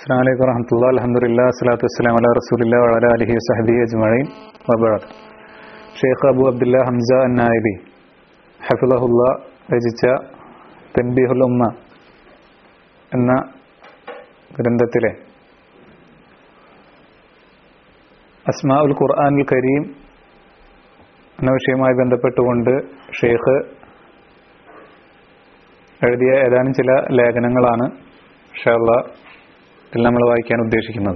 അസ്സാം വലൈക്കും വറഹമത്തുള്ള അലഹമുല്ല അസ്സലാത്തു വസ്സലാം അല റസൂലില്ല വഅല അലിഹി വസഹബി അജ്മഈൻ വബഅദ് ഷെയ്ഖ് അബു അബ്ദുല്ല ഹംസ അന്നായിബി ഹഫിളഹുല്ല രചിച്ച തൻബീഹുൽ ഉമ്മ എന്ന ഗ്രന്ഥത്തിലെ അസ്മാ ഉൽ ഖുർആാനുൽ കരീം എന്ന വിഷയവുമായി ബന്ധപ്പെട്ടുകൊണ്ട് ഷെയ്ഖ് എഴുതിയ ഏതാനും ചില ലേഖനങ്ങളാണ് ഷള്ള ഇതിൽ നമ്മൾ വായിക്കാൻ ഉദ്ദേശിക്കുന്നത്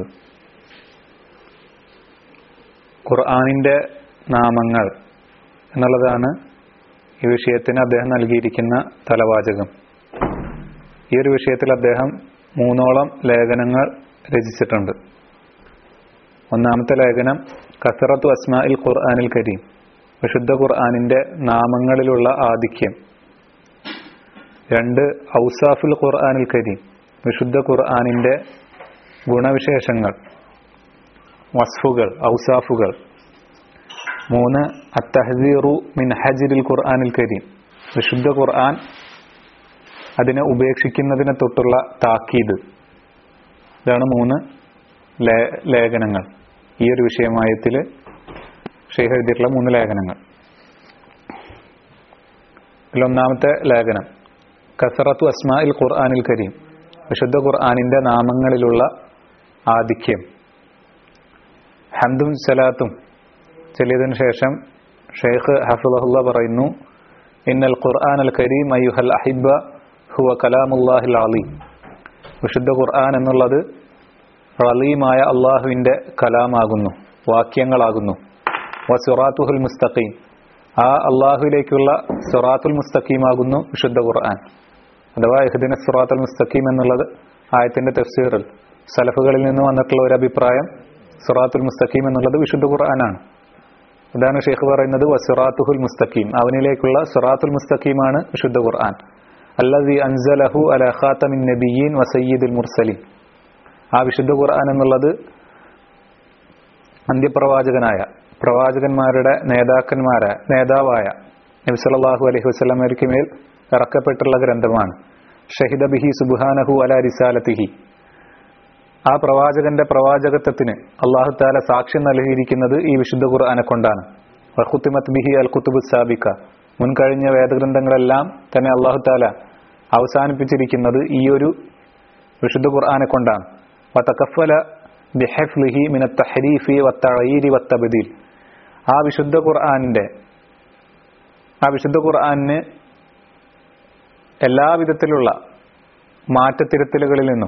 ഖുർആാനിന്റെ നാമങ്ങൾ എന്നുള്ളതാണ് ഈ വിഷയത്തിന് അദ്ദേഹം നൽകിയിരിക്കുന്ന തലവാചകം ഈ ഒരു വിഷയത്തിൽ അദ്ദേഹം മൂന്നോളം ലേഖനങ്ങൾ രചിച്ചിട്ടുണ്ട് ഒന്നാമത്തെ ലേഖനം കസറത്തു അസ്മാഇൽ ഖുർആാനിൽ കരീം വിശുദ്ധ ഖുർആാനിന്റെ നാമങ്ങളിലുള്ള ആധിക്യം രണ്ട് ഔസാഫുൽ ഖുർആാനിൽ കരീം വിശുദ്ധ ഖുർആാനിന്റെ ഗുണവിശേഷങ്ങൾ വസ്ഫുകൾ ഔസാഫുകൾ മൂന്ന് അത്തഹസീറു മിൻ ഹജിരിൽ ഖുർആാനിൽ കരീം വിശുദ്ധ ഖുർആൻ അതിനെ ഉപേക്ഷിക്കുന്നതിനെ തൊട്ടുള്ള താക്കീത് ഇതാണ് മൂന്ന് ലേഖനങ്ങൾ ഈ ഒരു വിഷയമായത്തിൽ ഷെയ്ഖ് എഴുതിയിട്ടുള്ള മൂന്ന് ലേഖനങ്ങൾ ഇതിലൊന്നാമത്തെ ലേഖനം കസറത്തു അസ്മാഇൽ ഖുർആാനിൽ കരീം വിശുദ്ധ ഖുർആാനിന്റെ നാമങ്ങളിലുള്ള ആധിക്യം ഹന്ദും സലാത്തും ചെല്ലിയതിനു ശേഷം ഷെയ്ഖ് ഹഫുലഹുല്ല പറയുന്നു ഇന്നൽ ഖുർആൻ അൽ കരീം അയ്യുഹൽ അഹിബ ഹുവ കലാമുല്ലാഹിൽ അലീം വിശുദ്ധ ഖുർആൻ എന്നുള്ളത് റലീമായ അള്ളാഹുവിന്റെ കലാമാകുന്നു വാക്യങ്ങളാകുന്നു വ സുറാത്തുഹുൽ മുസ്തഖീം ആ അള്ളാഹുവിലേക്കുള്ള സുറാത്തുൽ മുസ്തഖീമാകുന്നു വിശുദ്ധ ഖുർആൻ അഥവാ ഇഹ്ദിന സുറാത്തുൽ മുസ്തഖീം എന്നുള്ളത് ആയത്തിന്റെ തഫ്സീറിൽ സലഫുകളിൽ നിന്ന് വന്നിട്ടുള്ള ഒരു അഭിപ്രായം സുറാത്തുൽ മുസ്തഖീം എന്നുള്ളത് വിശുദ്ധ ഖുർആനാണ് ഇതാണ് ഷെയ്ഖ് പറയുന്നത് വസുറാത്തുഹുൽ മുസ്തഖീം അവനിലേക്കുള്ള സുറാത്തുൽ മുസ്തഖീമാണ് വിശുദ്ധ ഖുർആൻ അല്ലദി അൻസലഹു അല ഖാത്തമിൻ നബിയീൻ വസയ്യിദുൽ മുർസലീൻ ആ വിശുദ്ധ ഖുർആൻ എന്നുള്ളത് അന്ത്യപ്രവാചകനായ പ്രവാചകന്മാരുടെ നേതാക്കന്മാരായ നേതാവായ നബി സല്ലല്ലാഹു അലൈഹി വസല്ലമയ്ക്ക് മേൽ ഇറക്കപ്പെട്ടുള്ള ഗ്രന്ഥമാണ് ഷഹിദ ബിഹി സുബ്ഹാനഹു അല റിസാലത്തിഹി ആ പ്രവാചകന്റെ പ്രവാചകത്വത്തിന് അള്ളാഹു താല സാക്ഷ്യം നൽകിയിരിക്കുന്നത് ഈ വിശുദ്ധ ഖുർആനെ കൊണ്ടാണ് വഖുത്തിമത് ബിഹി അൽ കുത്തുബു സാബിക്ക മുൻകഴിഞ്ഞ വേദഗ്രന്ഥങ്ങളെല്ലാം തന്നെ അള്ളാഹു താല അവസാനിപ്പിച്ചിരിക്കുന്നത് ഈ ഒരു വിശുദ്ധ ഖുർആനെ കൊണ്ടാണ് വതക്കഫല ബിഹഫ്ലിഹി മിന തഹരീഫി വത്തഈരി വത്തബദീൽ ആ വിശുദ്ധ ഖുർആനിന്റെ ആ വിശുദ്ധ ഖുർആനിന് എല്ലാവിധത്തിലുള്ള മാറ്റത്തിരുത്തലുകളിൽ നിന്നും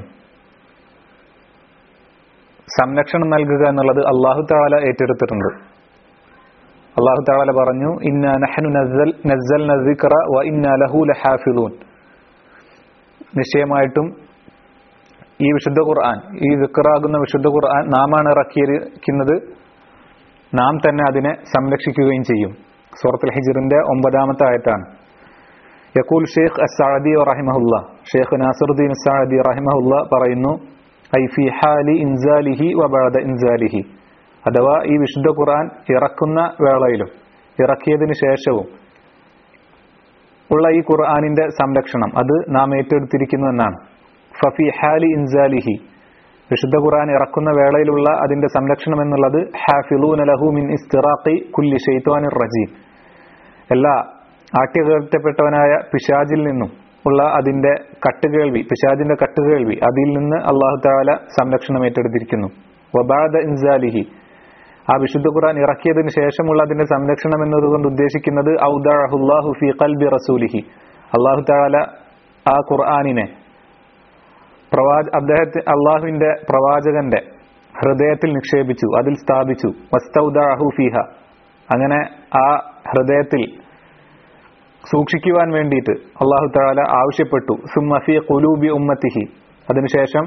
സംരക്ഷണം നൽകുക എന്നുള്ളത് അള്ളാഹു താല ഏറ്റെടുത്തിട്ടുണ്ട് അള്ളാഹു താല പറഞ്ഞു ഇന്ന നഹനു നസ്സൽ നസ്സൽ നസിക്റ വ ഇന്ന ലഹു ലഹാഫിലൂൻ നിശ്ചയമായിട്ടും ഈ വിശുദ്ധ ഖുർആൻ ഈ വിക്റാകുന്ന വിശുദ്ധ ഖുർആൻ നാമാണ് ഇറക്കിയിരിക്കുന്നത് നാം തന്നെ അതിനെ സംരക്ഷിക്കുകയും ചെയ്യും സൂറത്തുൽ ഹിജറിന്റെ ഒമ്പതാമത്തെ ആയത്താണ് യക്കൂൽ ഷെയ്ഖ് അസാദി റഹിമഹുല്ല ഷെയ്ഖ് നാസറുദ്ദീൻ അസാദി റഹിമഹുല്ല പറയുന്നു ഐ ഫി ഹാലി ഇൻസാലിഹി വബാദ ഇൻസാലിഹി അഥവാ ഈ വിശുദ്ധ ഖുർആൻ ഇറക്കുന്ന വേളയിലും ഇറക്കിയതിനു ശേഷവും ഉള്ള ഈ ഖുർആാനിന്റെ സംരക്ഷണം അത് നാം ഏറ്റെടുത്തിരിക്കുന്നു എന്നാണ് ഫഫി ഹാലി ഇൻസാലിഹി വിശുദ്ധ ഖുർആൻ ഇറക്കുന്ന വേളയിലുള്ള അതിന്റെ സംരക്ഷണം എന്നുള്ളത് ഹാഫിലൂൻ ലഹു മിൻ ഇസ്തിറാഖി കുല്ലി ഷെയ്ത്വാനിർ റജീം എല്ലാ ആട്യകേർത്തപ്പെട്ടവനായ പിശാജിൽ നിന്നും ഉള്ള അതിന്റെ കട്ടുകേൾവി പിശാജിന്റെ കട്ടുകേൾവി അതിൽ നിന്ന് അള്ളാഹു താല സംരക്ഷണം ഏറ്റെടുത്തിരിക്കുന്നു വബാദ ഇൻസാലിഹി ആ വിശുദ്ധ ഖുർആൻ ഇറക്കിയതിനു ശേഷമുള്ള അതിന്റെ സംരക്ഷണം എന്നതുകൊണ്ട് ഉദ്ദേശിക്കുന്നത് ഔദാഹുല്ലാഹു ഫി ഖൽബി റസൂലിഹി അള്ളാഹു താല ആ ഖുർആാനിനെ പ്രവാച അദ്ദേഹത്തെ അള്ളാഹുവിന്റെ പ്രവാചകന്റെ ഹൃദയത്തിൽ നിക്ഷേപിച്ചു അതിൽ സ്ഥാപിച്ചു വസ്തൗദാഹു ഫിഹ അങ്ങനെ ആ ഹൃദയത്തിൽ സൂക്ഷിക്കുവാൻ വേണ്ടിയിട്ട് അള്ളാഹു താല ആവശ്യപ്പെട്ടു സുമഫി കുലൂബി ഉമ്മത്തിഹി അതിനുശേഷം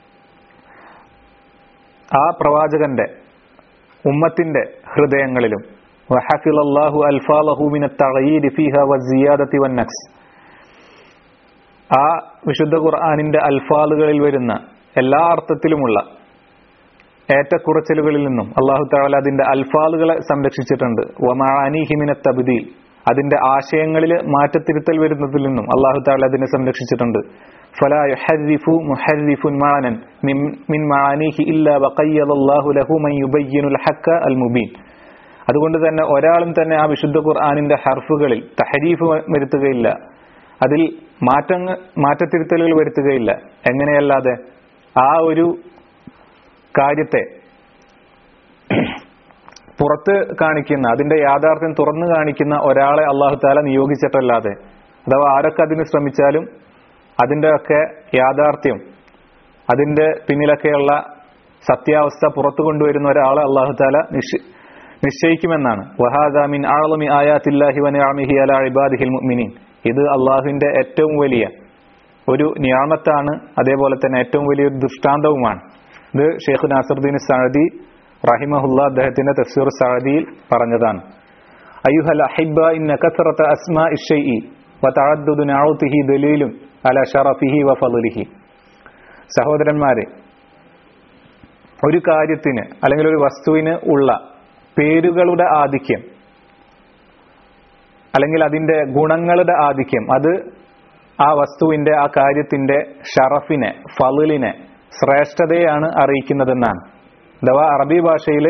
ആ പ്രവാചകന്റെ ഉമ്മത്തിന്റെ ഹൃദയങ്ങളിലും വഹഫിലല്ലാഹു അൽഫാലഹു മിന തഗയീരി ഫീഹ വസിയാദതി വന്നക്സ് ആ വിശുദ്ധ ഖുർആാനിന്റെ അൽഫാലുകളിൽ വരുന്ന എല്ലാ അർത്ഥത്തിലുമുള്ള ഏറ്റക്കുറച്ചിലുകളിൽ നിന്നും അള്ളാഹു താല അതിന്റെ അൽഫാലുകളെ സംരക്ഷിച്ചിട്ടുണ്ട് വമാനിഹിമിന തബ്ദീൽ അതിന്റെ ആശയങ്ങളിൽ മാറ്റത്തിരുത്തൽ വരുന്നതിൽ നിന്നും അള്ളാഹു താല അതിനെ സംരക്ഷിച്ചിട്ടുണ്ട് فلا يحرف محرف معنى من, من معانيه إلا وقيض الله له من يبين الحق المبين അതുകൊണ്ട് തന്നെ ഒരാളും തന്നെ ആ വിശുദ്ധ ഖുർആാനിന്റെ ഹർഫുകളിൽ തഹരീഫ് വരുത്തുകയില്ല അതിൽ മാറ്റങ്ങൾ മാറ്റത്തിരുത്തലുകൾ വരുത്തുകയില്ല എങ്ങനെയല്ലാതെ ആ ഒരു കാര്യത്തെ പുറത്ത് കാണിക്കുന്ന അതിന്റെ യാഥാർത്ഥ്യം തുറന്നു കാണിക്കുന്ന ഒരാളെ അള്ളാഹു താല നിയോഗിച്ചിട്ടല്ലാതെ അഥവാ ആരൊക്കെ അതിന് ശ്രമിച്ചാലും അതിന്റെ ഒക്കെ യാഥാർത്ഥ്യം അതിന്റെ പിന്നിലൊക്കെയുള്ള സത്യാവസ്ഥ പുറത്തു കൊണ്ടുവരുന്ന ഒരാളെ അള്ളാഹു താല നിശ്ചയിക്കുമെന്നാണ് വഹാദാമിൻ ആളമി ആയാത്തില്ലാഹി വനിഅമിഹി അലാ ഇബാദിഹിൽ മുഅ്മിനീൻ ഇത് അള്ളാഹുവിന്റെ ഏറ്റവും വലിയ ഒരു നിയാമത്താണ് അതേപോലെ തന്നെ ഏറ്റവും വലിയൊരു ദൃഷ്ടാന്തവുമാണ് ഇത് ഷെയ്ഖ് നാസറുദ്ദീൻ സഅദി റഹിമഹുല്ല അദ്ദേഹത്തിന്റെ തഫ്സീർ സഅദിയിൽ പറഞ്ഞതാണ് അയ്യുഹൽ അഹിബ ഇന്ന കസറത അസ്മാ ഇഷൈഇ വതഅദ്ദുദു നഅൂതിഹി ദലീലുൻ അല ഷറഫിഹി വഫളിഹി സഹോദരന്മാരെ ഒരു കാര്യത്തിന് അല്ലെങ്കിൽ ഒരു വസ്തുവിന് ഉള്ള പേരുകളുടെ ആധിക്യം അല്ലെങ്കിൽ അതിന്റെ ഗുണങ്ങളുടെ ആധിക്യം അത് ആ വസ്തുവിന്റെ ആ കാര്യത്തിന്റെ ഷറഫിനെ ഫലിനെ ശ്രേഷ്ഠതയാണ് അറിയിക്കുന്നതെന്നാണ് അഥവാ അറബി ഭാഷയിൽ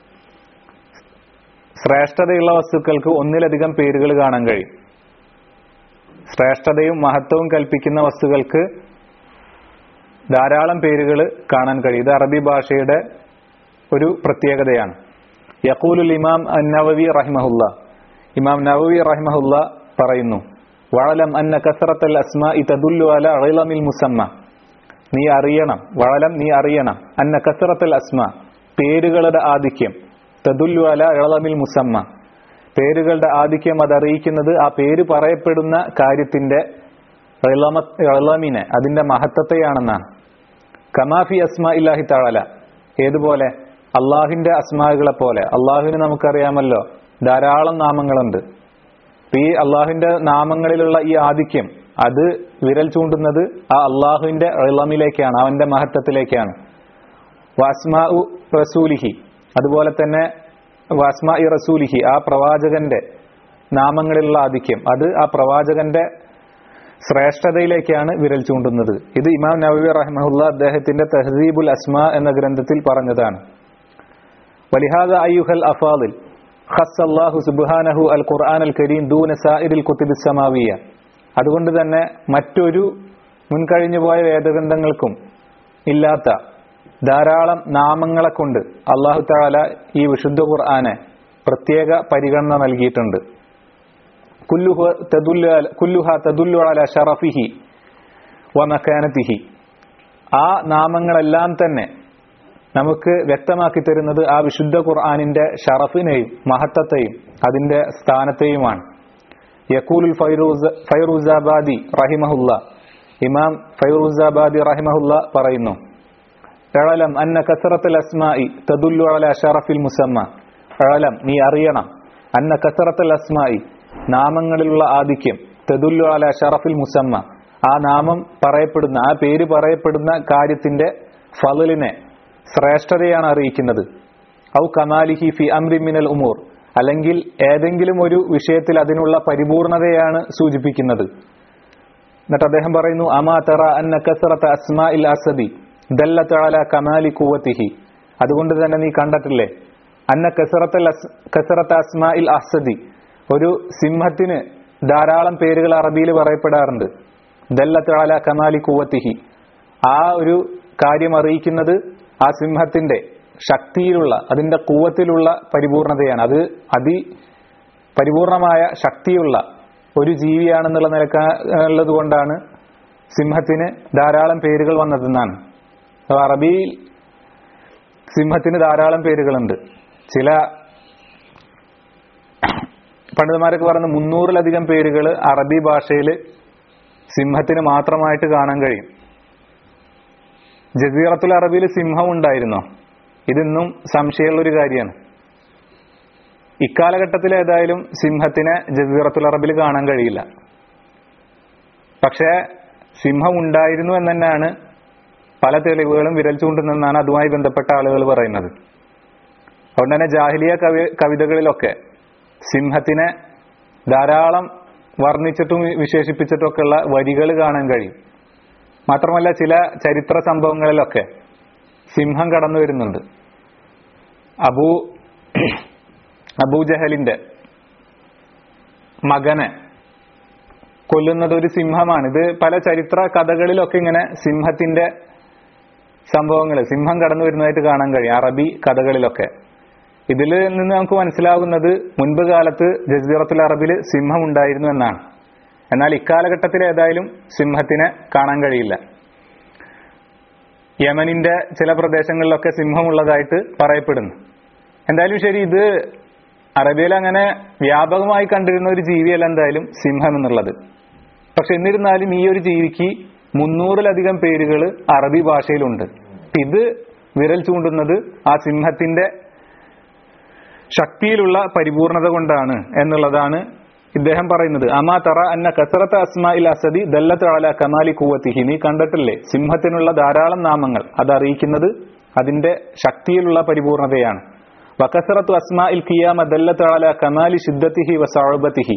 ശ്രേഷ്ഠതയുള്ള വസ്തുക്കൾക്ക് ഒന്നിലധികം പേരുകൾ കാണാൻ കഴിയും ശ്രേഷ്ഠതയും മഹത്വവും കൽപ്പിക്കുന്ന വസ്തുക്കൾക്ക് ധാരാളം പേരുകൾ കാണാൻ കഴിയും ഇത് അറബി ഭാഷയുടെ ഒരു പ്രത്യേകതയാണ് യഖൂലുൽ ഇമാം നവവി റഹിമഹുല്ല ഇമാം നവവി റഹിമഹുല്ല പറയുന്നു വഴലം അന്ന കസറത്തൽ അസ്മ തദുല്ലു അല അളിലമിൽ മുസമ്മ നീ അറിയണം വഴലം നീ അറിയണം അന്ന കസറത്തൽ അസ്മ പേരുകളുടെ ആധിക്യം തദുല്ലു അല ഇളമിൽ മുസമ്മ പേരുകളുടെ ആധിക്യം അത് അറിയിക്കുന്നത് ആ പേര് പറയപ്പെടുന്ന കാര്യത്തിന്റെ ഇളമിനെ അതിന്റെ മഹത്വത്തെയാണെന്നാണ് കമാഫി അസ്മ ഇല്ലാഹി തഴല ഏതുപോലെ അള്ളാഹിന്റെ അസ്മാകളെ പോലെ അള്ളാഹുവിന് നമുക്കറിയാമല്ലോ ധാരാളം നാമങ്ങളുണ്ട് ഈ അള്ളാഹുവിന്റെ നാമങ്ങളിലുള്ള ഈ ആധിക്യം അത് വിരൽ ചൂണ്ടുന്നത് ആ അള്ളാഹുവിന്റെ ഇളമിലേക്കാണ് അവന്റെ മഹത്വത്തിലേക്കാണ് വാസ്മാ റസൂലിഹി അതുപോലെ തന്നെ വാസ്മാ ഇ റസൂലിഹി ആ പ്രവാചകന്റെ നാമങ്ങളിലുള്ള ആധിക്യം അത് ആ പ്രവാചകന്റെ ശ്രേഷ്ഠതയിലേക്കാണ് വിരൽ ചൂണ്ടുന്നത് ഇത് ഇമാം നബി റഹ്മുല്ല അദ്ദേഹത്തിന്റെ തഹസീബുൽ അസ്മ എന്ന ഗ്രന്ഥത്തിൽ പറഞ്ഞതാണ് വലിഹാദ അയ്യുഹൽ അഫാദിൽ ഖസ് അല്ലാഹു സുബ്ഹാനഹു അൽ ഖുർആൻ അൽ കരീം ദൂന സാഇരിൽ കുത്തുബി സമാവിയ അതുകൊണ്ട് തന്നെ മറ്റൊരു മുൻകഴിഞ്ഞു പോയ വേദഗ്രന്ഥങ്ങൾക്കും ഇല്ലാത്ത ധാരാളം നാമങ്ങളെ കൊണ്ട് അള്ളാഹു താല ഈ വിശുദ്ധ ഖുർആനെ പ്രത്യേക പരിഗണന നൽകിയിട്ടുണ്ട് കുല്ലുഹ തദുല്ലു അല ഷറഫിഹി വ മക്കാനത്തിഹി ആ നാമങ്ങളെല്ലാം തന്നെ നമുക്ക് വ്യക്തമാക്കി തരുന്നത് ആ വിശുദ്ധ ഖുർആാനിന്റെ ഷറഫിനെയും മഹത്വത്തെയും അതിന്റെ സ്ഥാനത്തെയുമാണ് യക്കൂലുൽ ഫൈറൂസ് ഫൈറൂസാബാദി റഹിമഹുല്ല ഇമാം ഫൈറൂസാബാദി റഹിമഹുല്ല പറയുന്നു എഴലം അന്ന കസറത്തുൽ അസ്മായി തദുല്ലു അല ഷറഫിൽ മുസമ്മ എഴലം നീ അറിയണം അന്ന കസറത്തുൽ അസ്മായി നാമങ്ങളിലുള്ള ആധിക്യം തദുല്ലു അല ഷറഫിൽ മുസമ്മ ആ നാമം പറയപ്പെടുന്ന ആ പേര് പറയപ്പെടുന്ന കാര്യത്തിന്റെ ഫലിനെ ശ്രേഷ്ഠതയാണ് അറിയിക്കുന്നത് ഔ കമാലിഹി ഫി അംരി മിനൽ ഉമൂർ അല്ലെങ്കിൽ ഏതെങ്കിലും ഒരു വിഷയത്തിൽ അതിനുള്ള പരിപൂർണതയാണ് സൂചിപ്പിക്കുന്നത് എന്നിട്ട് അദ്ദേഹം പറയുന്നു അമാ തറ അന്ന കസറത്ത് അസ്മാ ഇൽ അസദി ദല്ലത്തല കമാലി കൂവത്തിഹി അതുകൊണ്ട് തന്നെ നീ കണ്ടിട്ടില്ലേ അന്ന കസറത്തൽ കസറത്ത് അസ്മാ ഇൽ അസദി ഒരു സിംഹത്തിന് ധാരാളം പേരുകൾ അറബിയിൽ പറയപ്പെടാറുണ്ട് ദല്ലത്തല കമാലി കൂവത്തിഹി ആ ഒരു കാര്യം അറിയിക്കുന്നത് ആ സിംഹത്തിന്റെ ശക്തിയിലുള്ള അതിന്റെ കൂവത്തിലുള്ള പരിപൂർണതയാണ് അത് അതി പരിപൂർണമായ ശക്തിയുള്ള ഒരു ജീവിയാണെന്നുള്ള നിലക്കുള്ളത് കൊണ്ടാണ് സിംഹത്തിന് ധാരാളം പേരുകൾ വന്നതെന്നാണ് അറബിയിൽ സിംഹത്തിന് ധാരാളം പേരുകളുണ്ട് ചില പണ്ഡിതന്മാരൊക്കെ പറയുന്ന മുന്നൂറിലധികം പേരുകൾ അറബി ഭാഷയിൽ സിംഹത്തിന് മാത്രമായിട്ട് കാണാൻ കഴിയും ജസീറത്തുൽ അറബിയിൽ സിംഹം ഉണ്ടായിരുന്നോ ഇതൊന്നും സംശയമുള്ള ഒരു കാര്യമാണ് ഇക്കാലഘട്ടത്തിൽ ഏതായാലും സിംഹത്തിനെ ജസീറത്തുൽ അറബിൽ കാണാൻ കഴിയില്ല പക്ഷേ സിംഹം ഉണ്ടായിരുന്നു എന്ന് തന്നെയാണ് പല തെളിവുകളും വിരൽ ചൂണ്ടുന്നെന്നാണ് അതുമായി ബന്ധപ്പെട്ട ആളുകൾ പറയുന്നത് അതുകൊണ്ട് തന്നെ ജാഹിലിയ കവി കവിതകളിലൊക്കെ സിംഹത്തിനെ ധാരാളം വർണ്ണിച്ചിട്ടും വിശേഷിപ്പിച്ചിട്ടൊക്കെയുള്ള വരികൾ കാണാൻ കഴിയും മാത്രമല്ല ചില ചരിത്ര സംഭവങ്ങളിലൊക്കെ സിംഹം കടന്നു വരുന്നുണ്ട് അബൂ അബൂജഹലിന്റെ മകനെ കൊല്ലുന്നത് ഒരു സിംഹമാണ് ഇത് പല ചരിത്ര കഥകളിലൊക്കെ ഇങ്ങനെ സിംഹത്തിന്റെ സംഭവങ്ങൾ സിംഹം കടന്നു വരുന്നതായിട്ട് കാണാൻ കഴിയും അറബി കഥകളിലൊക്കെ ഇതിൽ നിന്ന് നമുക്ക് മനസ്സിലാകുന്നത് മുൻപ് കാലത്ത് ജസീറത്തുൽ അറബിൽ സിംഹം ഉണ്ടായിരുന്നു എന്നാണ് എന്നാൽ ഇക്കാലഘട്ടത്തിൽ ഏതായാലും സിംഹത്തിനെ കാണാൻ കഴിയില്ല യമനിന്റെ ചില പ്രദേശങ്ങളിലൊക്കെ സിംഹമുള്ളതായിട്ട് പറയപ്പെടുന്നു എന്തായാലും ശരി ഇത് അറബിയിൽ അങ്ങനെ വ്യാപകമായി കണ്ടിരുന്ന ഒരു ജീവിയല്ല എന്തായാലും സിംഹം എന്നുള്ളത് പക്ഷെ എന്നിരുന്നാലും ഈ ഒരു ജീവിക്ക് മുന്നൂറിലധികം പേരുകൾ അറബി ഭാഷയിലുണ്ട് ഇത് വിരൽ ചൂണ്ടുന്നത് ആ സിംഹത്തിന്റെ ശക്തിയിലുള്ള പരിപൂർണത കൊണ്ടാണ് എന്നുള്ളതാണ് ഇദ്ദേഹം പറയുന്നത് അമാ തറ അന്ന കസറത്ത് അസ്മാഇൽ അസദി ദല്ലത്ത് അല കമാലി കൂവത്തിഹി നീ കണ്ടിട്ടില്ലേ സിംഹത്തിനുള്ള ധാരാളം നാമങ്ങൾ അത് അറിയിക്കുന്നത് അതിന്റെ ശക്തിയിലുള്ള പരിപൂർണതയാണ് വകസറത്തു അസ്മാഇൽ കിയാമ ദല്ലത്ത് അല കമാലി ശുദ്ധത്തിഹി വസഅബത്തിഹി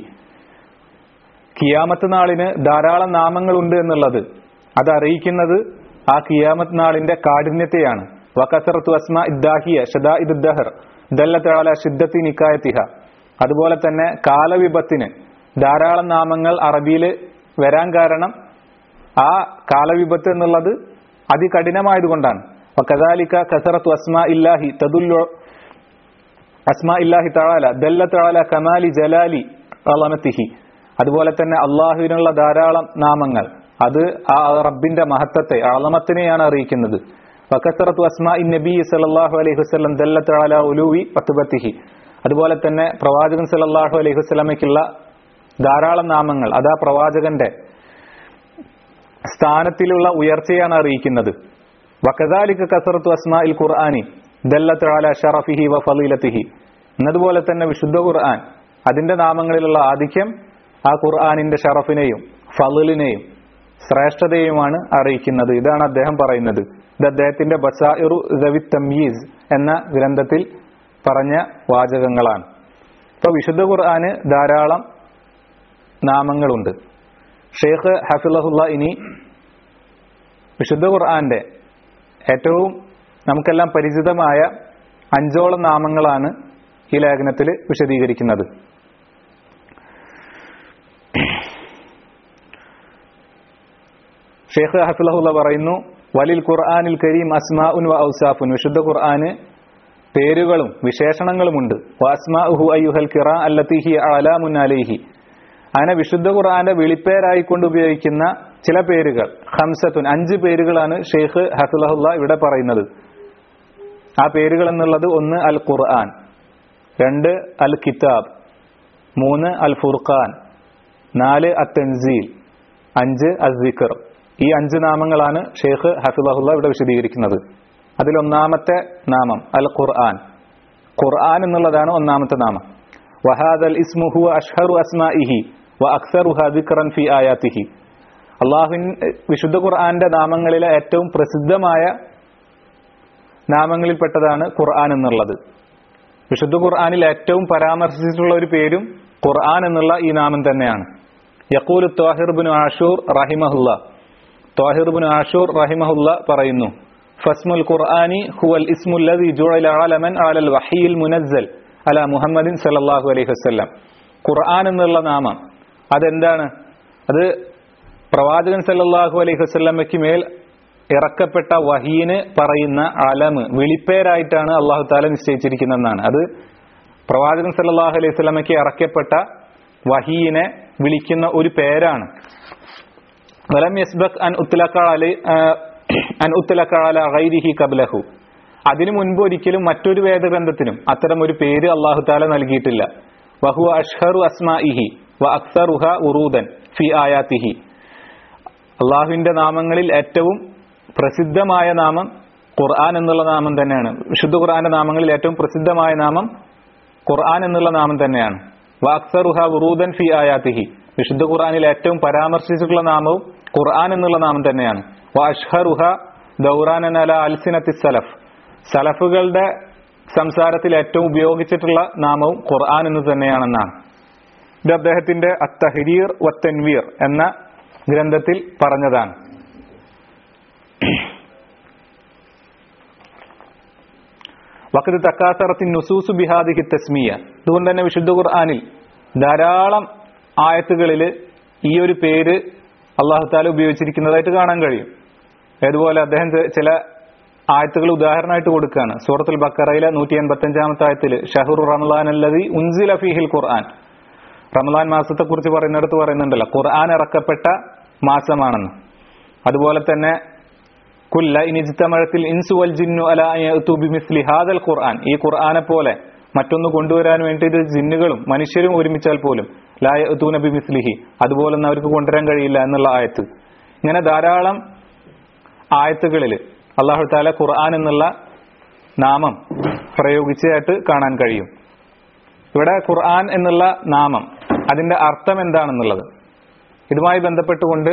കിയാമത്ത് നാളിന് ധാരാളം നാമങ്ങളുണ്ട് എന്നുള്ളത് അത് അറിയിക്കുന്നത് ആ കിയാമത്ത് നാളിന്റെ കാഠിന്യത്തെയാണ് വകസറത്തു അസ്മാ ഇദ്ദാഹിയ ഷദാ ഇദ്ദഹർ ദല്ലത്ത് അല ശുദ്ധത്തി നിക്കായത്തിഹ അതുപോലെ തന്നെ കാലവിപത്തിന് ധാരാളം നാമങ്ങൾ അറബിയിൽ വരാൻ കാരണം ആ കാലവിപത്ത് എന്നുള്ളത് അതികഠിനമായതുകൊണ്ടാണ് കദാലിക്ക കസറത്തു അസ്മാ ഇല്ലാഹി തദുല്ലു അസ്മാ ഇല്ലാഹി തആല ദല്ല തആല കമാലി ജലാലി അളമത്തിഹി അതുപോലെ തന്നെ അള്ളാഹുവിനുള്ള ധാരാളം നാമങ്ങൾ അത് ആ റബ്ബിന്റെ മഹത്വത്തെ അളമത്തിനെയാണ് അറിയിക്കുന്നത് വക്കസറത്തു അസ്മാ ഇൻ നബി സല്ലല്ലാഹു അലൈഹി വസല്ലം ദല്ല തആല ഉലൂവി പത്തുബത്തിഹി അതുപോലെ തന്നെ പ്രവാചകൻ സല്ലല്ലാഹു അലൈഹി വസല്ലമയ്ക്കുള്ള ധാരാളം നാമങ്ങൾ അത് ആ പ്രവാചകന്റെ സ്ഥാനത്തിലുള്ള ഉയർച്ചയാണ് അറിയിക്കുന്നത് വക്കദാലിക കസറത്തു അസ്മാ ഇൽ ഖുർആാനി ദല്ലത്ത് അല ഷറഫിഹി വ ഫലീലത്തിഹി എന്നതുപോലെ തന്നെ വിശുദ്ധ ഖുർആൻ അതിന്റെ നാമങ്ങളിലുള്ള ആധിക്യം ആ ഖുർആാനിന്റെ ഷറഫിനെയും ഫലിനെയും ശ്രേഷ്ഠതയുമാണ് അറിയിക്കുന്നത് ഇതാണ് അദ്ദേഹം പറയുന്നത് ഇത് അദ്ദേഹത്തിന്റെ ബസാഇറു റവി തമീസ് എന്ന ഗ്രന്ഥത്തിൽ പറഞ്ഞ വാചകങ്ങളാണ് ഇപ്പൊ വിശുദ്ധ ഖുർആന് ധാരാളം നാമങ്ങളുണ്ട് ഷെയ്ഖ് ഹഫിലഹുല്ല ഇനി വിശുദ്ധ ഖുർആന്റെ ഏറ്റവും നമുക്കെല്ലാം പരിചിതമായ അഞ്ചോളം നാമങ്ങളാണ് ഈ ലേഖനത്തിൽ വിശദീകരിക്കുന്നത് ഷെയ്ഖ് ഹഫിലഹുല്ല പറയുന്നു വലിൽ ഖുർആാനിൽ കരീം അസ്മാഉൻ വ ഔസാഫുൻ വിശുദ്ധ ഖുർആന് പേരുകളും വിശേഷണങ്ങളുമുണ്ട് വാസ്മാഹു അയ്യുഹൽ കിറ അല്ലത്തിഹി അലാമുൻ അലൈഹി അങ്ങനെ വിശുദ്ധ ഖുർആന്റെ വിളിപ്പേരായിക്കൊണ്ട് ഉപയോഗിക്കുന്ന ചില പേരുകൾ ഹംസത്തുൻ അഞ്ച് പേരുകളാണ് ഷെയ്ഖ് ഹഫുലഹുല്ല ഇവിടെ പറയുന്നത് ആ പേരുകൾ എന്നുള്ളത് ഒന്ന് അൽ ഖുർആൻ രണ്ട് അൽ കിതാബ് മൂന്ന് അൽ ഫുർഖാൻ നാല് അ തൻസീൽ അഞ്ച് അസിഖർ ഈ അഞ്ച് നാമങ്ങളാണ് ഷെയ്ഖ് ഹഫുലഹുല്ല ഇവിടെ വിശദീകരിക്കുന്നത് അതിലൊന്നാമത്തെ നാമം അൽ ഖുർആൻ ഖുർആൻ എന്നുള്ളതാണ് ഒന്നാമത്തെ നാമം വഹാദൽ ഇസ്മുഹു അഷ്ഹറു അസ്മാഇഹി വ അക്സറുഹ ദിക്റൻ ഫി ആയാത്തിഹി അള്ളാഹുവിൻ വിശുദ്ധ ഖുർആന്റെ നാമങ്ങളിലെ ഏറ്റവും പ്രസിദ്ധമായ നാമങ്ങളിൽപ്പെട്ടതാണ് ഖുർആൻ എന്നുള്ളത് വിശുദ്ധ ഖുർആനിൽ ഏറ്റവും പരാമർശിച്ചിട്ടുള്ള ഒരു പേരും ഖുർആൻ എന്നുള്ള ഈ നാമം തന്നെയാണ് യക്കൂൽ ത്വാഹിർ ബിൻ ആഷൂർ റഹിമഹുല്ല ത്വാഹിർ ബിൻ ആഷൂർ റഹിമഹുല്ല പറയുന്നു ഫസ്മുൽ ഖുർആനി ഹുവൽ ഇസ്മുല്ലദി ജുഅല ആലമൻ അലൽ വഹിയിൽ മുനസ്സൽ അല മുഹമ്മദിൻ സല്ലല്ലാഹു അലൈഹി വസല്ലം ഖുർആൻ എന്നുള്ള നാമം അതെന്താണ് അത് പ്രവാചകൻ സല്ലല്ലാഹു അലൈഹി വസല്ലമയ്ക്ക് മേൽ ഇറക്കപ്പെട്ട വഹീന് പറയുന്ന അലമ് വിളിപ്പേരായിട്ടാണ് അള്ളാഹു താല നിശ്ചയിച്ചിരിക്കുന്നതെന്നാണ് അത് പ്രവാചകൻ സല്ലല്ലാഹു അലൈഹി വസല്ലമയ്ക്ക് ഇറക്കപ്പെട്ട വഹീനെ വിളിക്കുന്ന ഒരു പേരാണ് വലം യസ്ബക് അൻ ഉത്ലഖ അലൈ അൻ ഉത്ലഖ അല ഗൈരിഹി കബ്ലഹു അതിനു മുൻപ് ഒരിക്കലും മറ്റൊരു വേദഗ്രന്ഥത്തിനും അത്തരം ഒരു പേര് അള്ളാഹു താല നൽകിയിട്ടില്ല വഹു അഷ്ഹറു അസ്മാഇഹി വ അക്സറുഹ ഉറൂദൻ ഫി ആയാത്തിഹി അള്ളാഹുവിന്റെ നാമങ്ങളിൽ ഏറ്റവും പ്രസിദ്ധമായ നാമം ഖുർആൻ എന്നുള്ള നാമം തന്നെയാണ് വിശുദ്ധ ഖുർആന്റെ നാമങ്ങളിൽ ഏറ്റവും പ്രസിദ്ധമായ നാമം ഖുർആൻ എന്നുള്ള നാമം തന്നെയാണ് വ അക്സറുഹ ഉറൂദൻ ഫി ആയാത്തിഹി വിശുദ്ധ ഖുർആനിൽ ഏറ്റവും പരാമർശിച്ചിട്ടുള്ള നാമവും ഖുർആൻ എന്നുള്ള നാമം തന്നെയാണ് വ അഷ്ഹറുഹ ദൗറാനൻ അല അൽസിനത്തി സലഫ് സലഫുകളുടെ സംസാരത്തിൽ ഏറ്റവും ഉപയോഗിച്ചിട്ടുള്ള നാമവും ഖുർആൻ എന്ന് തന്നെയാണെന്നാണ് ഇത് അദ്ദേഹത്തിന്റെ അത്തഹരീർ വത്തൻവീർ എന്ന ഗ്രന്ഥത്തിൽ പറഞ്ഞതാണ് വക്കത് തക്കാസറത്തിൻ നുസൂസു ബിഹാദിഹി തസ്മിയ അതുകൊണ്ട് തന്നെ വിശുദ്ധ ഖുർആാനിൽ ധാരാളം ആയത്തുകളിൽ ഈ ഒരു പേര് അള്ളാഹു താല ഉപയോഗിച്ചിരിക്കുന്നതായിട്ട് കാണാൻ കഴിയും അതുപോലെ അദ്ദേഹം ചെ- ചില ആയത്തുകൾ ഉദാഹരണമായിട്ട് കൊടുക്കുകയാണ് സൂറത്തുൽ ബക്കറയിലെ നൂറ്റി എൺപത്തി അഞ്ചാമത്തെ ആയത്തിൽ ഷഹുർ റമലാൻ അല്ലതി ഉൻസില ഫീഹിൽ ഖുർആൻ റമലാൻ മാസത്തെ കുറിച്ച് പറയുന്നിടത്ത് പറയുന്നുണ്ടല്ലോ ഖുർആൻ ഇറക്കപ്പെട്ട മാസമാണെന്ന് അതുപോലെ തന്നെ കുല്ല ഇനിജിത്തമഴത്തിൽ ഇൻസു വൽ ജിന്നു അല ബിമിസ്ലി ഹാദൽ ഖുർആൻ ഈ ഖുർആനെ പോലെ മറ്റൊന്ന് കൊണ്ടുവരാൻ വേണ്ടിയിട്ട് ജിന്നുകളും മനുഷ്യരും ഒരുമിച്ചാൽ പോലും ലായ ബി മിസ്ലിഹി അതുപോലൊന്നും അവർക്ക് കൊണ്ടുവരാൻ കഴിയില്ല എന്നുള്ള ആയത്ത് ഇങ്ങനെ ധാരാളം ആയത്തുകളിൽ അള്ളാഹു താല ഖുർആൻ എന്നുള്ള നാമം പ്രയോഗിച്ചതായിട്ട് കാണാൻ കഴിയും ഇവിടെ ഖുർആൻ എന്നുള്ള നാമം അതിന്റെ അർത്ഥം എന്താണെന്നുള്ളത് ഇതുമായി ബന്ധപ്പെട്ടുകൊണ്ട്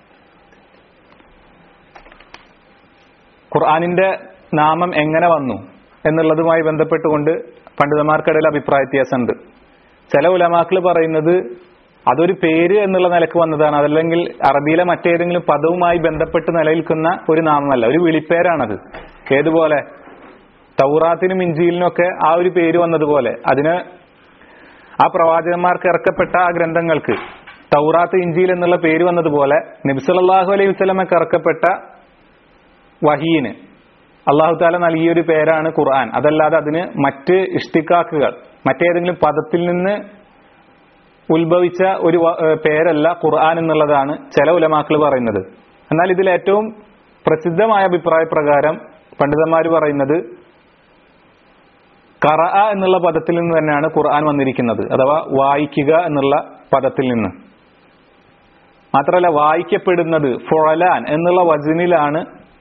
ഖുർആാനിന്റെ നാമം എങ്ങനെ വന്നു എന്നുള്ളതുമായി ബന്ധപ്പെട്ടുകൊണ്ട് പണ്ഡിതന്മാർക്കിടയിൽ അഭിപ്രായ വ്യത്യാസമുണ്ട് ചില ഉലമാക്കൾ പറയുന്നത് അതൊരു പേര് എന്നുള്ള നിലക്ക് വന്നതാണ് അതല്ലെങ്കിൽ അറബിയിലെ മറ്റേതെങ്കിലും പദവുമായി ബന്ധപ്പെട്ട് നിലനിൽക്കുന്ന ഒരു നാമമല്ല ഒരു വിളിപ്പേരാണത് ഏതുപോലെ തൗറാത്തിനും ഇഞ്ചിയിലിനും ഒക്കെ ആ ഒരു പേര് വന്നതുപോലെ അതിന് ആ പ്രവാചകന്മാർക്ക് ഇറക്കപ്പെട്ട ആ ഗ്രന്ഥങ്ങൾക്ക് തൗറാത്ത് ഇഞ്ചിയിൽ എന്നുള്ള പേര് വന്നതുപോലെ നബ്സലാഹു അലൈഹി വസ്ലമക്ക് ഇറക്കപ്പെട്ട വഹീന് അള്ളാഹു താല നൽകിയൊരു പേരാണ് ഖുർആൻ അതല്ലാതെ അതിന് മറ്റ് ഇഷ്ടിക്കാക്കുകൾ മറ്റേതെങ്കിലും പദത്തിൽ നിന്ന് ഉത്ഭവിച്ച ഒരു വ- ഏഹ് പേരല്ല ഖുർആൻ എന്നുള്ളതാണ് ചില ഉലമാക്കൾ പറയുന്നത് എന്നാൽ ഇതിൽ ഏറ്റവും പ്രസിദ്ധമായ അഭിപ്രായ പ്രകാരം പണ്ഡിതന്മാർ പറയുന്നത് കറ എന്നുള്ള പദത്തിൽ നിന്ന് തന്നെയാണ് ഖുർആൻ വന്നിരിക്കുന്നത് അഥവാ വായിക്കുക എന്നുള്ള പദത്തിൽ നിന്ന് മാത്രമല്ല വായിക്കപ്പെടുന്നത് ഫൊഴലാൻ എന്നുള്ള വചനിലാണ്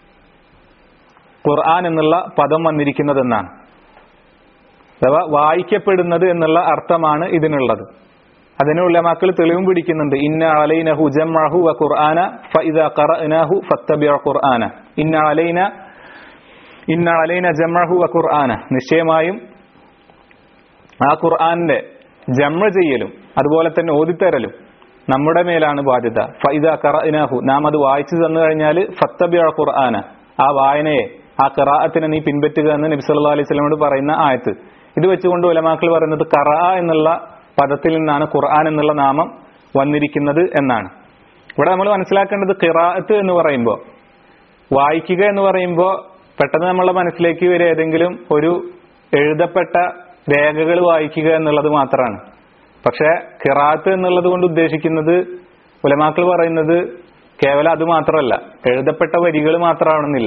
ഖുർആൻ എന്നുള്ള പദം വന്നിരിക്കുന്നതെന്നാണ് അഥവാ വായിക്കപ്പെടുന്നത് എന്നുള്ള അർത്ഥമാണ് ഇതിനുള്ളത് അതിന് ഉലമാക്കൾ തെളിവും പിടിക്കുന്നുണ്ട് ഇന്ന അലൈനഹു ജംഅഹു വ ഖുർആന ഫഇദ ഖറഅനാഹു ഫത്തബിഅ ഖുർആന ഇന്ന അലൈന ഇന്ന അലൈന ജംഅഹു വ ഖുർആന നിശ്ചയമായും ആ ഖുർആന്റെ ജമ ചെയ്യലും അതുപോലെ തന്നെ ഓതിത്തരലും നമ്മുടെ മേലാണ് ബാധ്യത ഫൈദ ഖറഅനാഹു നാം അത് വായിച്ചു തന്നു കഴിഞ്ഞാൽ ഫത്തബിഅ ഖുർആന ആ വായനയെ ആ ഖറാഅത്തിനെ നീ പിൻപറ്റുക എന്ന് നബി സല്ലല്ലാഹു അലൈഹി വസല്ലമയോട് പറയുന്ന ആയത്ത് ഇത് വെച്ചുകൊണ്ട് ഉലമാക്കൾ പറയുന്നത് ഖറ എന്നുള്ള പദത്തിൽ നിന്നാണ് ഖുർആൻ എന്നുള്ള നാമം വന്നിരിക്കുന്നത് എന്നാണ് ഇവിടെ നമ്മൾ മനസ്സിലാക്കേണ്ടത് ഖിറാഅത്ത് എന്ന് പറയുമ്പോൾ വായിക്കുക എന്ന് പറയുമ്പോൾ പെട്ടെന്ന് നമ്മളെ മനസ്സിലേക്ക് വരെ ഏതെങ്കിലും ഒരു എഴുതപ്പെട്ട രേഖകൾ വായിക്കുക എന്നുള്ളത് മാത്രമാണ് പക്ഷെ ഖിറാത്ത് എന്നുള്ളത് കൊണ്ട് ഉദ്ദേശിക്കുന്നത് ഉലമാക്കൾ പറയുന്നത് കേവലം അത് മാത്രമല്ല എഴുതപ്പെട്ട വരികൾ മാത്രമാണെന്നില്ല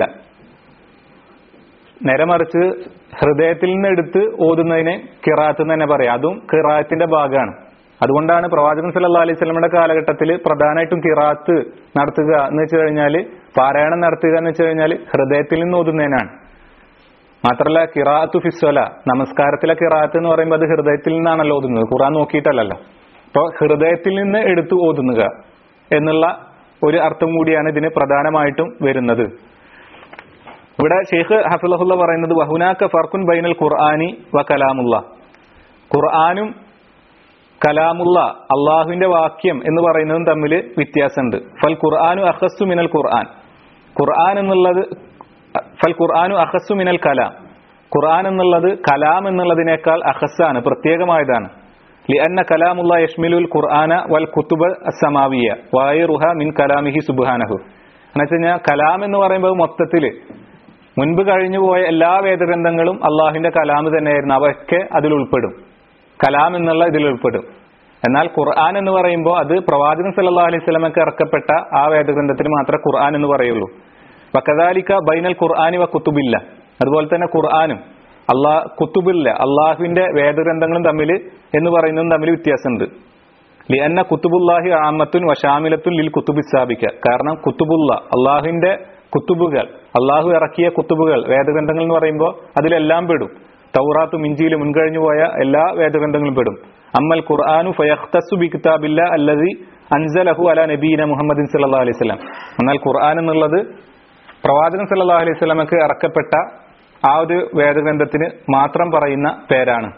നേരെ മറിച്ച് ഹൃദയത്തിൽ നിന്ന് എടുത്ത് ഓതുന്നതിനെ കിറാത്ത് എന്ന് തന്നെ പറയാം അതും കിറാത്തിന്റെ ഭാഗമാണ് അതുകൊണ്ടാണ് പ്രവാചകൻ സല്ലല്ലാഹു അലൈഹി സ്വലമിയുടെ കാലഘട്ടത്തിൽ പ്രധാനമായിട്ടും കിറാത്ത് നടത്തുക എന്ന് വെച്ച് കഴിഞ്ഞാൽ പാരായണം നടത്തുക എന്ന് വെച്ച് കഴിഞ്ഞാൽ ഹൃദയത്തിൽ നിന്ന് ഓതുന്നതിനാണ് മാത്രല്ല കിറാത്തു ഫിസ്വല നമസ്കാരത്തിലെ കിറാത്ത് എന്ന് പറയുമ്പോൾ അത് ഹൃദയത്തിൽ നിന്നാണല്ലോ ഓതുന്നത് ഖുറാൻ നോക്കിയിട്ടല്ലല്ലോ അപ്പോൾ ഹൃദയത്തിൽ നിന്ന് എടുത്ത് ഓതുന്നുക എന്നുള്ള ഒരു അർത്ഥം കൂടിയാണ് ഇതിന് പ്രധാനമായിട്ടും വരുന്നത് ഇവിടെ ഷെയ്ഖ് ഹഫിലഹുല്ല പറയുന്നത് വഹുനാക്ക ഫർഖുൻ ബൈനൽ ഖുർആാനി വ കലാമുള്ള ഖുർആാനും കലാമുള്ള അള്ളാഹുവിന്റെ വാക്യം എന്ന് പറയുന്നതും തമ്മിൽ വ്യത്യാസമുണ്ട് ഫൽ ഖുർആാനു അഹസ്സു മിനൽ ഖുർആൻ ഖുർആൻ എന്നുള്ളത് ഫൽ ഖുർആാനു അഹസ്സു മിനൽ കലാം ഖുർആൻ എന്നുള്ളത് കലാം എന്നുള്ളതിനേക്കാൾ അഹസ്സാണ് പ്രത്യേകമായതാണ് ലിഅന്ന കലാമുള്ള യഷ്മിലുൽ ഖുർആന വൽ കുത്തുബ് അസമാവിയ വായുറുഹ മിൻ കലാമിഹി സുബ്ഹാനഹു എന്ന് വെച്ച് കഴിഞ്ഞാൽ കലാം എന്ന് പറയുമ്പോൾ മൊത്തത്തില് മുൻപ് കഴിഞ്ഞു പോയ എല്ലാ വേദഗ്രന്ഥങ്ങളും അള്ളാഹിന്റെ കലാം തന്നെയായിരുന്നു അവയൊക്കെ അതിൽ ഉൾപ്പെടും കലാം എന്നുള്ള ഇതിൽ ഉൾപ്പെടും എന്നാൽ ഖുർആൻ എന്ന് പറയുമ്പോൾ അത് പ്രവാചകൻ സല്ലല്ലാഹു അലൈഹി സ്വലമക്ക് ഇറക്കപ്പെട്ട ആ വേദഗ്രന്ഥത്തിന് മാത്രമേ ഖുർആൻ എന്ന് പറയുള്ളൂ വക്കദാലിക്ക ബൈനൽ ഖുർആാനി വ കുത്തുബില്ല അതുപോലെ തന്നെ ഖുർആാനും അള്ളാ കുത്തുബില്ല അള്ളാഹുവിന്റെ വേദഗ്രന്ഥങ്ങളും തമ്മിൽ എന്ന് പറയുന്നതും തമ്മിൽ വ്യത്യാസമുണ്ട് ലിഅന്ന കുത്തുബുല്ലാഹി ആമത്തുൻ വഷാമിലത്തുൻ ലിൽ കുത്തുബി സ്ഥാപിക്ക കാരണം കുത്തുബുല്ല അള്ളാഹുവിന്റെ കുത്തുബുകൾ അള്ളാഹു ഇറക്കിയ കുത്തുബുകൾ വേദഗ്രന്ഥങ്ങൾ എന്ന് പറയുമ്പോൾ അതിലെല്ലാം പെടും തൗറാത്തും ഇഞ്ചിയിലും മുൻകഴിഞ്ഞു പോയ എല്ലാ വേദഗ്രന്ഥങ്ങളും പെടും അമ്മൽ ഖുർആാനു ഫയഖ്തസു ബി കിതാബില്ല അല്ലദി അൻസലഹു അല നബീന മുഹമ്മദിൻ സല്ലല്ലാഹു അലൈഹി വസല്ലം എന്നാൽ ഖുർആൻ എന്നുള്ളത് പ്രവാചകൻ സല്ലല്ലാഹു അലൈഹി വസല്ലമക്ക് ഇറക്കപ്പെട്ട ആ ഒരു വേദഗ്രന്ഥത്തിന് മാത്രം പറയുന്ന പേരാണ്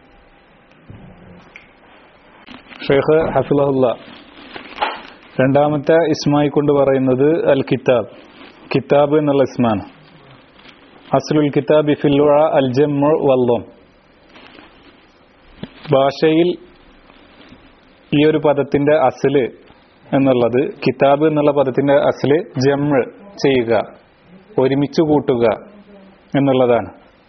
ഷെയ്ഖ് ഹഫിലഹുല്ല രണ്ടാമത്തെ ഇസ്മായി കൊണ്ട് പറയുന്നത് അൽ കിതാബ് കിതാബ് എന്നുള്ള ഇസ്മാണ് അസ്ലുൽ കിതാബി ഫില്ലുഴ അൽ ജമ്മു വല്ലോം ഭാഷയിൽ ഈ ഒരു പദത്തിന്റെ അസല് എന്നുള്ളത് കിതാബ് എന്നുള്ള പദത്തിന്റെ അസല് ജമ്മ് ചെയ്യുക ഒരുമിച്ച് കൂട്ടുക എന്നുള്ളതാണ്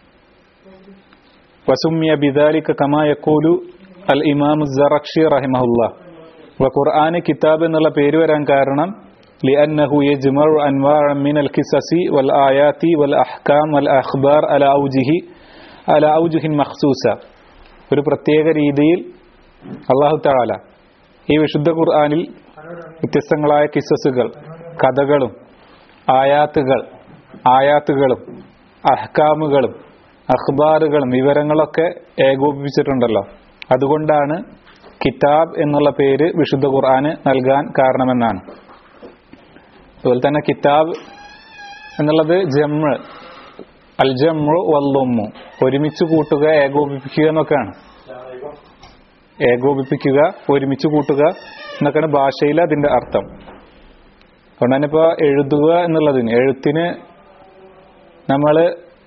വസുമ്യ ബിദാലിക കമാ യഖൂലു അൽ ഇമാം സറക്ഷി റഹിമഹുല്ല വ ഖുർആന് കിതാബ് എന്നുള്ള പേര് വരാൻ കാരണം لأنه يجمع أنواع من القصص والآيات والأحكام والأخبار على أوجه على أوجه مخصوصة ഒരു പ്രത്യേക രീതിയിൽ അള്ളാഹു താല ഈ വിശുദ്ധ ഖുർആനിൽ വ്യത്യസ്തങ്ങളായ കിസസുകൾ കഥകളും ആയാത്തുകൾ ആയാത്തുകളും അഹ്കാമുകളും അഖ്ബാറുകളും വിവരങ്ങളൊക്കെ ഏകോപിപ്പിച്ചിട്ടുണ്ടല്ലോ അതുകൊണ്ടാണ് കിതാബ് എന്നുള്ള പേര് വിശുദ്ധ ഖുർആന് നൽകാൻ കാരണമെന്നാണ് അതുപോലെ തന്നെ കിതാബ് എന്നുള്ളത് ജമ്മ് അൽ ജമ്മു വല്ലുമ്മു ഒരുമിച്ച് കൂട്ടുക ഏകോപിപ്പിക്കുക എന്നൊക്കെയാണ് ഏകോപിപ്പിക്കുക ഒരുമിച്ച് കൂട്ടുക എന്നൊക്കെയാണ് ഭാഷയിൽ അതിന്റെ അർത്ഥം അതുകൊണ്ട് തന്നെ ഇപ്പൊ എഴുതുക എന്നുള്ളതിന് എഴുത്തിന് നമ്മൾ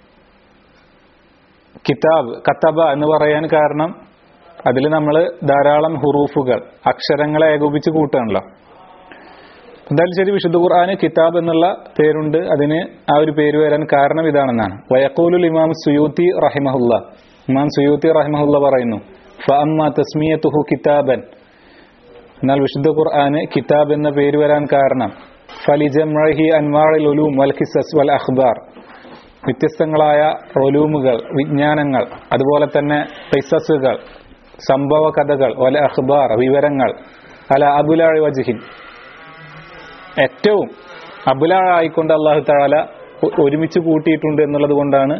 കിതാബ് കത്തബ എന്ന് പറയാൻ കാരണം അതിൽ നമ്മൾ ധാരാളം ഹുറൂഫുകൾ അക്ഷരങ്ങളെ ഏകോപിച്ച് കൂട്ടുകയാണല്ലോ എന്തായാലും ശരി വിശുദ്ധ ഖുർആന് കിതാബ് എന്നുള്ള പേരുണ്ട് അതിന് ആ ഒരു പേര് വരാൻ കാരണം ഇതാണെന്നാണ് വയക്കൂലുൽ ഇമാം സുയൂത്തി റഹിമഹുല്ല ഇമാം സുയൂത്തി റഹിമഹുല്ല പറയുന്നു ഫഅമ്മ തസ്മിയത്തുഹു കിതാബൻ എന്നാൽ വിശുദ്ധ ഖുർആന് കിതാബ് എന്ന പേര് വരാൻ കാരണം ഫലിജംഹി അൻവാറിൽ ഉലൂം വൽ ഖിസസ് വൽ അഖ്ബാർ വ്യത്യസ്തങ്ങളായ ഒലൂമുകൾ വിജ്ഞാനങ്ങൾ അതുപോലെ തന്നെ ഖിസസുകൾ സംഭവ കഥകൾ വല അഖ്ബാർ വിവരങ്ങൾ അല അബുലാഴി വജിഹിൻ ഏറ്റവും അബുലാഴായിക്കൊണ്ട് അള്ളാഹു താല ഒരുമിച്ച് കൂട്ടിയിട്ടുണ്ട് എന്നുള്ളത് കൊണ്ടാണ്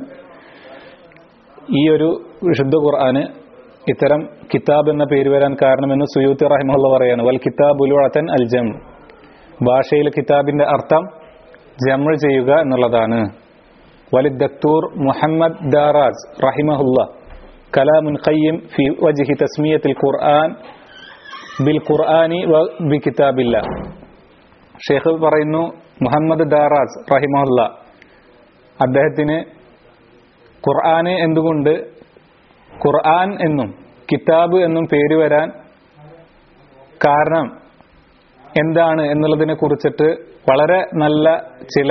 ഈ ഒരു വിശുദ്ധ ഖുർആന് ഇത്തരം കിതാബ് എന്ന പേര് വരാൻ കാരണമെന്ന് സുയൂത്തി റഹിമുള്ള പറയാണ് വൽ കിതാബ് ഉലുവത്തൻ അൽ ജം ഭാഷയിൽ കിതാബിന്റെ അർത്ഥം ജമൾ ചെയ്യുക എന്നുള്ളതാണ് വലിദ് ദക്തൂർ മുഹമ്മദ് ദാറാസ് റഹിമഹുല്ല കലാമുൻ ഖയ്യം ഫി വജ്ഹി തസ്മിയത്തിൽ ഖുർആൻ ബിൽ ഖുർആനി വ ബി കിതാബില്ല ഷെയ്ഖ് പറയുന്നു മുഹമ്മദ് ദാറാസ് റഹിമഹുല്ല അദ്ദേഹത്തിന് ഖുർആന് എന്തുകൊണ്ട് ഖുർആൻ എന്നും കിതാബ് എന്നും പേര് വരാൻ കാരണം എന്താണ് എന്നുള്ളതിനെ കുറിച്ചിട്ട് വളരെ നല്ല ചില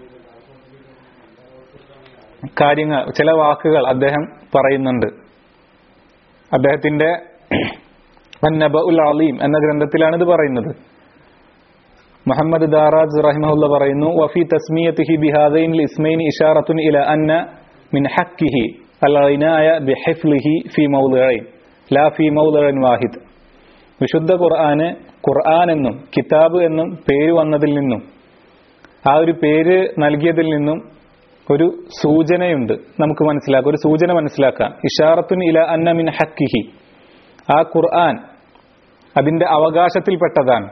കാര്യങ്ങൾ ചില വാക്കുകൾ അദ്ദേഹം പറയുന്നുണ്ട് അദ്ദേഹത്തിന്റെ അന്നബ ഉൽ അലീം എന്ന ഗ്രന്ഥത്തിലാണ് ഇത് പറയുന്നത് മുഹമ്മദ് ദാറാജ് റഹിമഹുല്ല പറയുന്നു വഫി തസ്മിയത്തിഹി ബിഹാദൈൻ ഇസ്മൈൻ ഇഷാറത്തുൻ ഇല അന്ന മിൻ ഹക്കിഹി അൽഇനായ ബിഹിഫ്ലിഹി ഫി മൗദിഈൻ ലാ ഫി മൗദിഇൻ വാഹിദ് വിശുദ്ധ ഖുർആന് ഖുർആൻ എന്നും കിതാബ് എന്നും പേര് വന്നതിൽ നിന്നും ആ ഒരു പേര് നൽകിയതിൽ നിന്നും ഒരു സൂചനയുണ്ട് നമുക്ക് മനസ്സിലാക്കാം ഒരു സൂചന മനസ്സിലാക്കാം ഇഷാറത്തുൻ ഇല അന്ന മിൻ ഹക്കിഹി ആ ഖുർആൻ അതിന്റെ അവകാശത്തിൽപ്പെട്ടതാണ്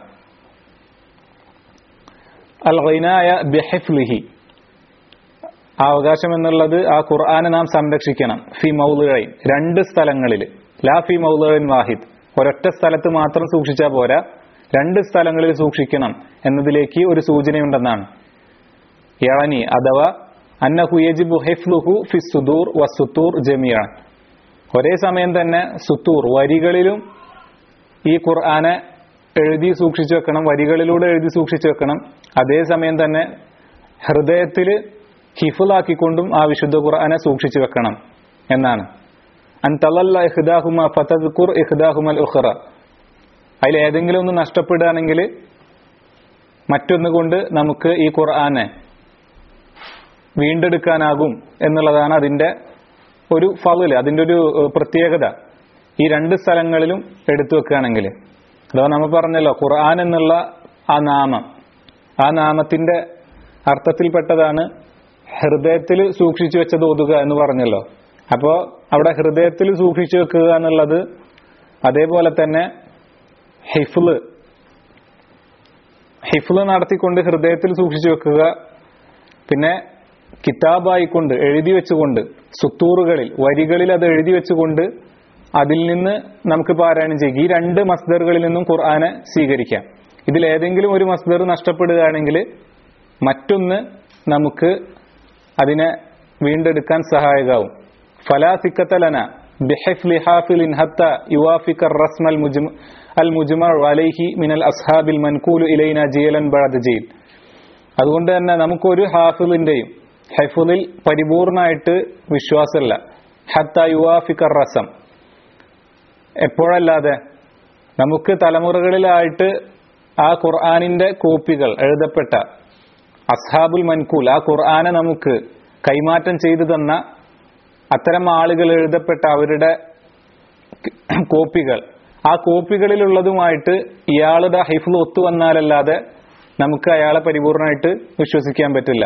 അൽ ഖൈനായ ബിഹിഫ്ലിഹി ആ അവകാശം എന്നുള്ളത് ആ ഖുർആനെ നാം സംരക്ഷിക്കണം ഫി മൗലുഴൈൻ രണ്ട് സ്ഥലങ്ങളിൽ ലാ ഫി മൗലുഴൈൻ വാഹിദ് ഒരൊറ്റ സ്ഥലത്ത് മാത്രം സൂക്ഷിച്ചാൽ പോരാ രണ്ട് സ്ഥലങ്ങളിൽ സൂക്ഷിക്കണം എന്നതിലേക്ക് ഒരു സൂചനയുണ്ടെന്നാണ് യാനി അഥവാ അന്നഹു യജിബു ഹിഫ്ലുഹു ഫി സുദൂർ വസുത്തൂർ ജമിയ ഒരേ സമയം തന്നെ സുത്തൂർ വരികളിലും ഈ ഖുർആനെ എഴുതി സൂക്ഷിച്ചു വെക്കണം വരികളിലൂടെ എഴുതി സൂക്ഷിച്ചു വെക്കണം അതേസമയം തന്നെ ഹൃദയത്തിൽ ഹിഫുലാക്കിക്കൊണ്ടും ആ വിശുദ്ധ ഖുർആനെ സൂക്ഷിച്ചു വെക്കണം എന്നാണ് അൻ തലല്ല ഇഹ്ദാഹുമ ഫതദ്കുർ ഇഹ്ദാഹുമൽ ഉഖറ അതിൽ ഏതെങ്കിലും ഒന്ന് നഷ്ടപ്പെടുകയാണെങ്കിൽ മറ്റൊന്ന് കൊണ്ട് നമുക്ക് ഈ ഖുർആനെ വീണ്ടെടുക്കാനാകും എന്നുള്ളതാണ് അതിന്റെ ഒരു ഫവല് അതിന്റെ ഒരു പ്രത്യേകത ഈ രണ്ട് സ്ഥലങ്ങളിലും എടുത്തു വെക്കുകയാണെങ്കിൽ അഥവാ നമ്മൾ പറഞ്ഞല്ലോ ഖുർആൻ എന്നുള്ള ആ നാമം ആ നാമത്തിന്റെ അർത്ഥത്തിൽപ്പെട്ടതാണ് ഹൃദയത്തിൽ സൂക്ഷിച്ചു വെച്ചത് ഒതുക എന്ന് പറഞ്ഞല്ലോ അപ്പോൾ അവിടെ ഹൃദയത്തിൽ സൂക്ഷിച്ചു വെക്കുക എന്നുള്ളത് അതേപോലെ തന്നെ ഹിഫ്ല് ഹിഫ്ല് നടത്തിക്കൊണ്ട് ഹൃദയത്തിൽ സൂക്ഷിച്ചു വെക്കുക പിന്നെ കിതാബായിക്കൊണ്ട് എഴുതി വെച്ചുകൊണ്ട് സുത്തൂറുകളിൽ വരികളിൽ അത് എഴുതി വെച്ചുകൊണ്ട് അതിൽ നിന്ന് നമുക്ക് പാരായണം ചെയ്യുക ഈ രണ്ട് മസ്ദറുകളിൽ നിന്നും ഖുർആനെ സ്വീകരിക്കാം ഇതിൽ ഏതെങ്കിലും ഒരു മസ്ദർ നഷ്ടപ്പെടുകയാണെങ്കിൽ മറ്റൊന്ന് നമുക്ക് അതിനെ വീണ്ടെടുക്കാൻ സഹായകമാവും ഫലാ സിക്കത്തലന ബിഹഫ്ലി ഹാഫിലിൻ ഹത്ത യുവാഫിക റസ്മ അൽ മുജ്മ അൽ മുജ്മ അലൈഹി മിനൽ അസ്ഹാബിൽ മൻകൂലു ഇലൈന ജയിലൻ ബഅദ ജയിൽ അതുകൊണ്ട് തന്നെ നമുക്കൊരു ഹാഫിലിന്റെയും ഹൈഫുലിൽ പരിപൂർണമായിട്ട് വിശ്വാസമല്ല ഹത്ത യുവാഫിക റസം എപ്പോഴല്ലാതെ നമുക്ക് തലമുറകളിലായിട്ട് ആ ഖുർആാനിന്റെ കോപ്പികൾ എഴുതപ്പെട്ട അസ്ഹാബുൽ മൻകൂൽ ആ ഖുർആനെ നമുക്ക് കൈമാറ്റം ചെയ്തു തന്ന അത്തരം ആളുകൾ എഴുതപ്പെട്ട അവരുടെ കോപ്പികൾ ആ കോപ്പികളിലുള്ളതുമായിട്ട് ഇയാളുടെ ഹൈഫിൽ ഒത്തു വന്നാലല്ലാതെ നമുക്ക് അയാളെ പരിപൂർണമായിട്ട് വിശ്വസിക്കാൻ പറ്റില്ല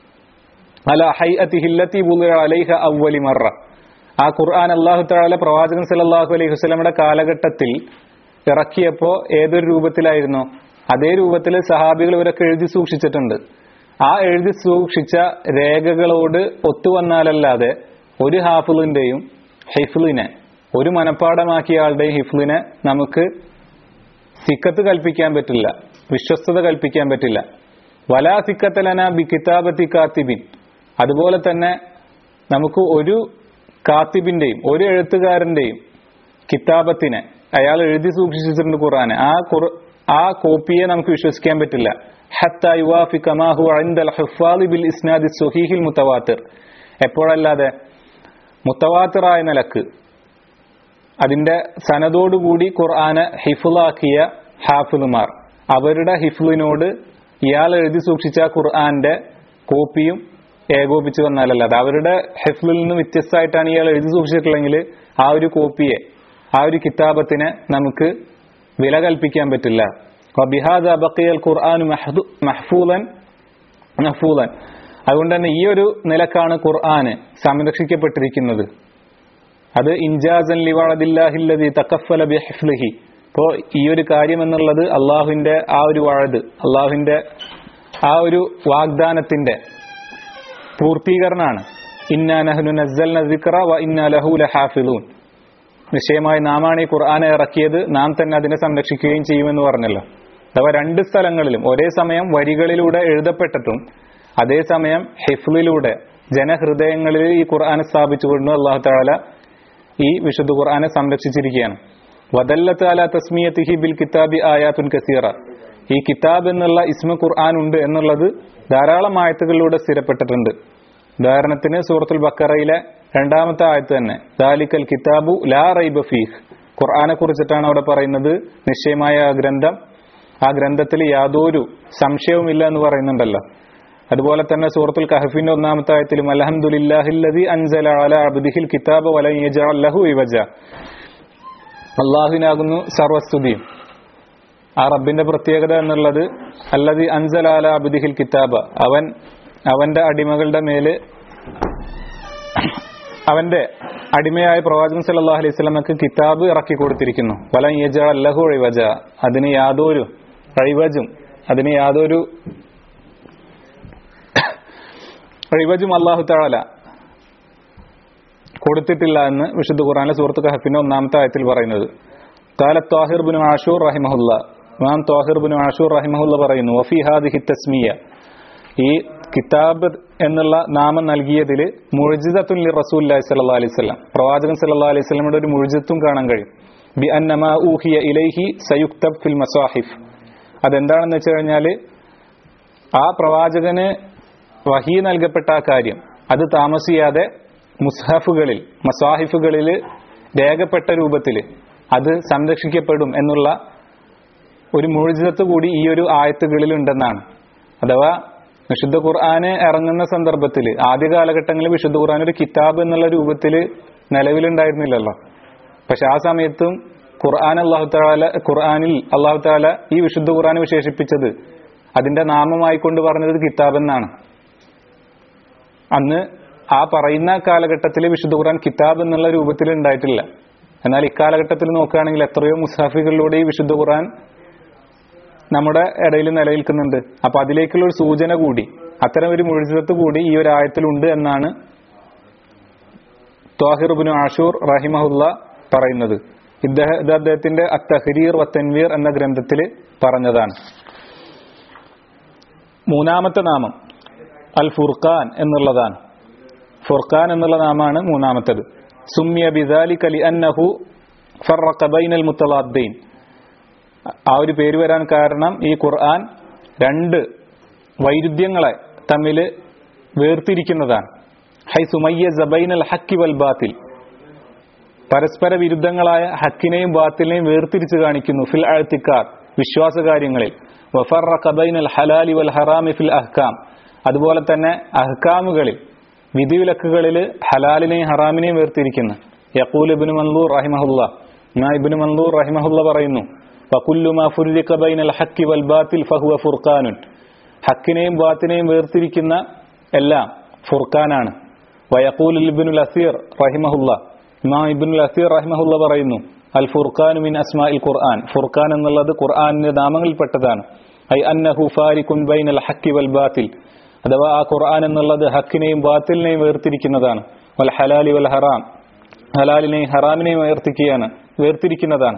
അല ഹൈ അതിഹില്ലത്തി അലൈഹ അവലി മറ ആ ഖുർആൻ അള്ളാഹു താല പ്രവാചകൻ സല്ലല്ലാഹു അലൈഹി വസല്ലമയുടെ കാലഘട്ടത്തിൽ ഇറക്കിയപ്പോ ഏതൊരു രൂപത്തിലായിരുന്നു അതേ രൂപത്തിൽ സഹാബികൾ ഇവരൊക്കെ എഴുതി സൂക്ഷിച്ചിട്ടുണ്ട് ആ എഴുതി സൂക്ഷിച്ച രേഖകളോട് ഒത്തുവന്നാലല്ലാതെ ഒരു ഹാഫിളിന്റെയും ഹിഫ്ലിനെ ഒരു മനപ്പാടമാക്കിയ ആളുടെയും ഹിഫ്ലിനെ നമുക്ക് സിക്കത്ത് കൽപ്പിക്കാൻ പറ്റില്ല വിശ്വസ്തത കൽപ്പിക്കാൻ പറ്റില്ല വലാ സിക്കത്തലന ബി കിതാബത്തി കാത്തിബിൻ അതുപോലെ തന്നെ നമുക്ക് ഒരു കാത്തിബിന്റെയും ഒരു എഴുത്തുകാരന്റെയും കിതാബത്തിനെ അയാൾ എഴുതി സൂക്ഷിച്ചിട്ടുണ്ട് ഖുർആന് ആ ഖുർ ആ കോപ്പിയെ നമുക്ക് വിശ്വസിക്കാൻ പറ്റില്ല ഹത്ത യുവാഫി കമാഹു അൻദൽ ഹുഫാദി ബിൽ ഇസ്നാദി സുഹീഹിൽ മുത്തവാത്തിർ എപ്പോഴല്ലാതെ മുത്തവാത്തിറായ നിലക്ക് അതിന്റെ സനതോടുകൂടി ഖുർആന് ഹിഫുലാക്കിയ ഹാഫിലുമാർ അവരുടെ ഹിഫ്ലിനോട് ഇയാൾ എഴുതി സൂക്ഷിച്ച ഖുർആന്റെ കോപ്പിയും ഏകോപിച്ച് വന്നാലല്ലാതെ അവരുടെ ഹിഫ്ലിൽ നിന്ന് വ്യത്യസ്തമായിട്ടാണ് ഇയാൾ എഴുതി സൂക്ഷിച്ചിട്ടുള്ളെങ്കിൽ ആ ഒരു കോപ്പിയെ ആ ഒരു കിതാബത്തിനെ നമുക്ക് വില കൽപ്പിക്കാൻ പറ്റില്ല ബിഹാദ ബക്കിയൽ ഖുർആൻ മഹ്ഫൂലൻ മഹ്ഫൂലൻ അതുകൊണ്ട് തന്നെ ഈ ഒരു നിലക്കാണ് ഖുർആന് സംരക്ഷിക്കപ്പെട്ടിരിക്കുന്നത് അത് ഇൻജാസൻ ലിവാദില്ലാഹില്ലതി തക്കഫല ബിഹ്ലിഹി ഇപ്പോ ഈ ഒരു കാര്യം എന്നുള്ളത് അള്ളാഹുവിന്റെ ആ ഒരു വഴത് അള്ളാഹുവിന്റെ ആ ഒരു വാഗ്ദാനത്തിന്റെ പൂർത്തീകരണമാണ് ഇന്നാ നഹ്നു നസ്സൽന ദിക്റ വ ഇന്നാ ലഹു ലഹാഫിളൂൻ നിശ്ചയമായി നാമാണ് ഈ ഖുർആനെ ഇറക്കിയത് നാം തന്നെ അതിനെ സംരക്ഷിക്കുകയും ചെയ്യുമെന്ന് പറഞ്ഞല്ലോ അഥവാ രണ്ട് സ്ഥലങ്ങളിലും ഒരേ സമയം വരികളിലൂടെ എഴുതപ്പെട്ടിട്ടും അതേസമയം ഹിഫ്ലിലൂടെ ജനഹൃദയങ്ങളിൽ ഈ ഖുർആനെ സ്ഥാപിച്ചുകൊണ്ട് അള്ളാഹു താല ഈ വിശുദ്ധ ഖുർആനെ സംരക്ഷിച്ചിരിക്കുകയാണ് വദല്ലത്ത് അല തസ്മിയത്തിഹി ബിൽ കിതാബി ആയാത്തുൻ കസീറ ഈ കിതാബ് എന്നുള്ള ഇസ്മ ഖുർആൻ ഉണ്ട് എന്നുള്ളത് ധാരാളം ആയത്തുകളിലൂടെ സ്ഥിരപ്പെട്ടിട്ടുണ്ട് ഉദാഹരണത്തിന് സൂറത്തുൽ ബക്കറയിലെ രണ്ടാമത്തെ ആയത്ത് തന്നെ ദാലിക്കൽ കിതാബു ലാ റൈബ ഫീഹ് ഖുർആനെ കുറിച്ചിട്ടാണ് അവിടെ പറയുന്നത് നിശ്ചയമായ ആ ഗ്രന്ഥം ആ ഗ്രന്ഥത്തിൽ യാതൊരു സംശയവുമില്ല എന്ന് പറയുന്നുണ്ടല്ലോ അതുപോലെ തന്നെ സൂറത്തുൽ കഹഫിന്റെ ഒന്നാമത്തെ ആയത്തിലും അലഹമുല്ലാഹില്ലതി അൻസല അല അബ്ദിഹിൽ കിതാബ് വലഹു ഇവജ അള്ളാഹുവിനാകുന്നു സർവസ്തുതിയും ആ റബ്ബിന്റെ പ്രത്യേകത എന്നുള്ളത് അല്ലതി അൻസല അല അബ്ദിഹിൽ കിതാബ് അവൻ അവന്റെ അടിമകളുടെ മേല് അവന്റെ അടിമയായ പ്രവാചകൻ സല്ലല്ലാഹു അലൈഹി സ്വലമക്ക് കിതാബ് ഇറക്കി കൊടുത്തിരിക്കുന്നു വല യജ അല്ലഹു ഇവജ അതിന് യാതൊരു റൈവജും അതിന് യാതൊരു റിവജും അള്ളാഹു താല കൊടുത്തിട്ടില്ല എന്ന് വിശുദ്ധ ഖുറാനിലെ സുഹൃത്ത് കഹഫിന്റെ ഒന്നാമത്തെ ആയത്തിൽ പറയുന്നത് കാല താഹിർ ബിൻ ആഷൂർ റഹിമഹുല്ല ഇമാം താഹിർ ബിൻ ആഷൂർ റഹിമഹുല്ല പറയുന്നു വഫി ഹാദിഹി തസ്മിയ ഈ കിതാബ് എന്നുള്ള നാമം നൽകിയതിൽ മുഴുജിതത്തുൽ റസൂല്ലി സല്ലാ അലൈഹി സ്വലം പ്രവാചകൻ സല്ലാ അലൈഹി സ്വലമിയുടെ ഒരു മുഴുജിത്തും കാണാൻ കഴിയും ബി അന്നമാ ഊഹിയ ഇലൈഹി സയുക്തബ് ഫിൽ മസാഹിഫ് അതെന്താണെന്ന് വെച്ച് കഴിഞ്ഞാൽ ആ പ്രവാചകന് വഹി നൽകപ്പെട്ട ആ കാര്യം അത് താമസിയാതെ മുസ്ഹഫുകളിൽ മസാഹിഫുകളിൽ രേഖപ്പെട്ട രൂപത്തിൽ അത് സംരക്ഷിക്കപ്പെടും എന്നുള്ള ഒരു മുഴുജിതത്ത് കൂടി ഈ ഒരു ആയത്തുകളിൽ ഉണ്ടെന്നാണ് അഥവാ വിശുദ്ധ ഖുർആന് ഇറങ്ങുന്ന സന്ദർഭത്തിൽ ആദ്യ കാലഘട്ടങ്ങളിൽ വിശുദ്ധ ഖുർആൻ ഒരു കിതാബ് എന്നുള്ള രൂപത്തിൽ നിലവിലുണ്ടായിരുന്നില്ലല്ലോ പക്ഷെ ആ സമയത്തും ഖുർആൻ അള്ളാഹു താല ഖുർആനിൽ അള്ളാഹു താല ഈ വിശുദ്ധ ഖുർആൻ വിശേഷിപ്പിച്ചത് അതിന്റെ നാമമായി കൊണ്ട് പറഞ്ഞത് കിതാബ് എന്നാണ് അന്ന് ആ പറയുന്ന കാലഘട്ടത്തിൽ വിശുദ്ധ ഖുർആൻ കിതാബ് എന്നുള്ള രൂപത്തിൽ ഉണ്ടായിട്ടില്ല എന്നാൽ ഇക്കാലഘട്ടത്തിൽ നോക്കുകയാണെങ്കിൽ എത്രയോ മുസാഫികളിലൂടെ ഈ വിശുദ്ധ ഖുർആൻ നമ്മുടെ ഇടയിൽ നിലനിൽക്കുന്നുണ്ട് അപ്പൊ അതിലേക്കുള്ള ഒരു സൂചന കൂടി അത്തരം ഒരു മുഴുവത്ത് കൂടി ഈ ഒരു ആയത്തിലുണ്ട് എന്നാണ് ത്വാഹിർബിന് ആഷൂർ റഹിമഹുല്ല പറയുന്നത് ഇദ്ദേഹം ഇത് അദ്ദേഹത്തിന്റെ അത്തഹരീർ വത്തൻവീർ എന്ന ഗ്രന്ഥത്തിൽ പറഞ്ഞതാണ് മൂന്നാമത്തെ നാമം അൽ ഫുർഖാൻ എന്നുള്ളതാണ് ഫുർഖാൻ എന്നുള്ള നാമാണ് മൂന്നാമത്തേത് സുമ്യ ബിദാലി കലി അന്നഹു ഫറഖ ബൈനൽ മുത്തലാദ്ദീൻ ആ ഒരു പേര് വരാൻ കാരണം ഈ ഖുർആൻ രണ്ട് വൈരുദ്ധ്യങ്ങളെ തമ്മിൽ വേർതിരിക്കുന്നതാണ് ഹൈ സുമയ്യ ജബൈനൽ ഹക്കി വൽ ബാത്തിൽ പരസ്പര വിരുദ്ധങ്ങളായ ഹക്കിനെയും ബാത്തിലിനെയും വേർതിരിച്ച് കാണിക്കുന്നു ഫിൽ അഴത്തിക്കാർ വിശ്വാസ കാര്യങ്ങളിൽ വഫറ കബൈനൽ ഹലാലി വൽ ഹറാമി ഫിൽ അഹ്കാം അതുപോലെ തന്നെ അഹ്കാമുകളിൽ വിധിവിലക്കുകളിൽ ഹലാലിനെയും ഹറാമിനെയും വേർതിരിക്കുന്നു യക്കൂൽ ഇബിന് മൻലൂർ റഹിമഹുല്ല ഞാൻ ഇബിന് മൻലൂർ റഹിമഹുല്ല പറയുന്നു വകുല്ലു മാ ഫുർരിഖ ബൈനൽ ഹക്കി വൽ ബാത്തിൽ ഫഹുവ ഫുർഖാനുൻ ഹക്കിനെയും ബാത്തിനെയും വേർതിരിക്കുന്ന എല്ലാം ഫുർഖാനാണ് വയക്കൂൽ ഇബിനുൽ അസീർ റഹിമഹുല്ല ഇമാം ഇബിനുൽ അസീർ റഹിമഹുല്ല പറയുന്നു അൽ ഫുർഖാനു മിൻ അസ്മാഇൽ ഖുർആൻ ഫുർഖാൻ എന്നുള്ളത് ഖുർആനിന്റെ നാമങ്ങളിൽപ്പെട്ടതാണ് ഐ അന്നഹു ഫാരിഖുൻ ബൈനൽ ഹക്കി വൽ ബാത്തിൽ അഥവാ ആ ഖുർആൻ എന്നുള്ളത് ഹക്കിനെയും ബാത്തിലിനെയും വേർതിരിക്കുന്നതാണ് വൽ ഹലാലി വൽ ഹറാം ഹലാലിനെയും ഹറാമിനെയും വേർതിരിക്കുകയാണ് വേർതിരിക്കുന്നതാണ്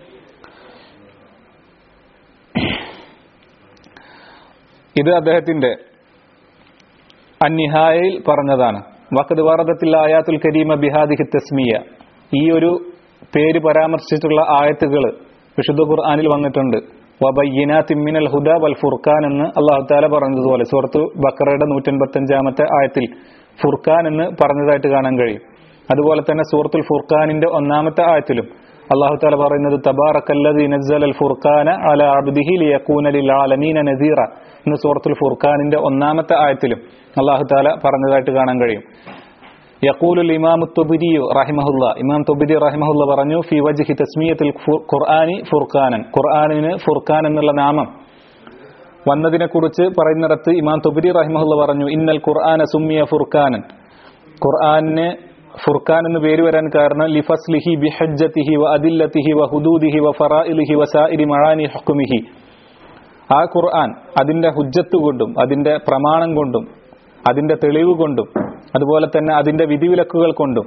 ഇത് അദ്ദേഹത്തിന്റെ അന്നിഹായയിൽ പറഞ്ഞതാണ് വഖദ് വറദത്തിൽ ആയാത്തുൽ കരീമ ബിഹാദിഹി തസ്മിയ ഈ ഒരു പേര് പരാമർശിച്ചിട്ടുള്ള ആയത്തുകൾ വിശുദ്ധ ഖുർആനിൽ വന്നിട്ടുണ്ട് വബയ്യനാത്തി മിനൽ ഹുദ വൽ ഫുർഖാൻ എന്ന് അള്ളാഹു താല പറഞ്ഞതുപോലെ സുഹൃത്തു ബക്കറയുടെ നൂറ്റൻപത്തഞ്ചാമത്തെ ആയത്തിൽ ഫുർഖാൻ എന്ന് പറഞ്ഞതായിട്ട് കാണാൻ കഴിയും അതുപോലെ തന്നെ സൂറത്തുൽ ഫുർഖാനിന്റെ ഒന്നാമത്തെ ആയത്തിലും അള്ളാഹു താല പറയുന്നത് തബാറക്കല്ലദി നസ്സൽ അൽ ഫുർഖാന അല അബ്ദിഹി ലിയകൂന ലിൽ ആലമീന നസീറ എന്ന് സൂറത്തുൽ ഫുർഖാനിന്റെ ഒന്നാമത്തെ ആയത്തിലും അള്ളാഹു താല പറഞ്ഞതായിട്ട് കാണാൻ കഴിയും യഖൂലുൽ ഇമാം തുബിരി റഹിമഹുല്ല ഇമാം തുബിരി റഹിമഹുല്ല പറഞ്ഞു ഫി വജ്ഹി തസ്മിയത്തിൽ ഖുർആനി ഫുർഖാനൻ ഖുർആനിന് ഫുർഖാൻ എന്നുള്ള നാമം വന്നതിനെ കുറിച്ച് പറയുന്നിടത്ത് ഇമാം തുബിരി റഹിമഹുല്ല പറഞ്ഞു ഇന്നൽ ഖുർആന സുമ്മിയ ഫുർഖാനൻ ഖുർആനിന് ഫുർഖാൻ എന്ന് പേര് വരാൻ കാരണം ലിഫസ്ലിഹി ബിഹജ്ജത്തിഹി വ അദില്ലത്തിഹി വ ഹുദൂദിഹി വ ഫറാഇലിഹി വ സായിരി മഴാനി ഹുക്കുമിഹി ആ ഖുർആൻ അതിന്റെ ഹുജ്ജത്ത് കൊണ്ടും അതിന്റെ പ്രമാണം കൊണ്ടും അതിന്റെ തെളിവ് കൊണ്ടും അതുപോലെ തന്നെ അതിന്റെ വിധിവിലക്കുകൾ കൊണ്ടും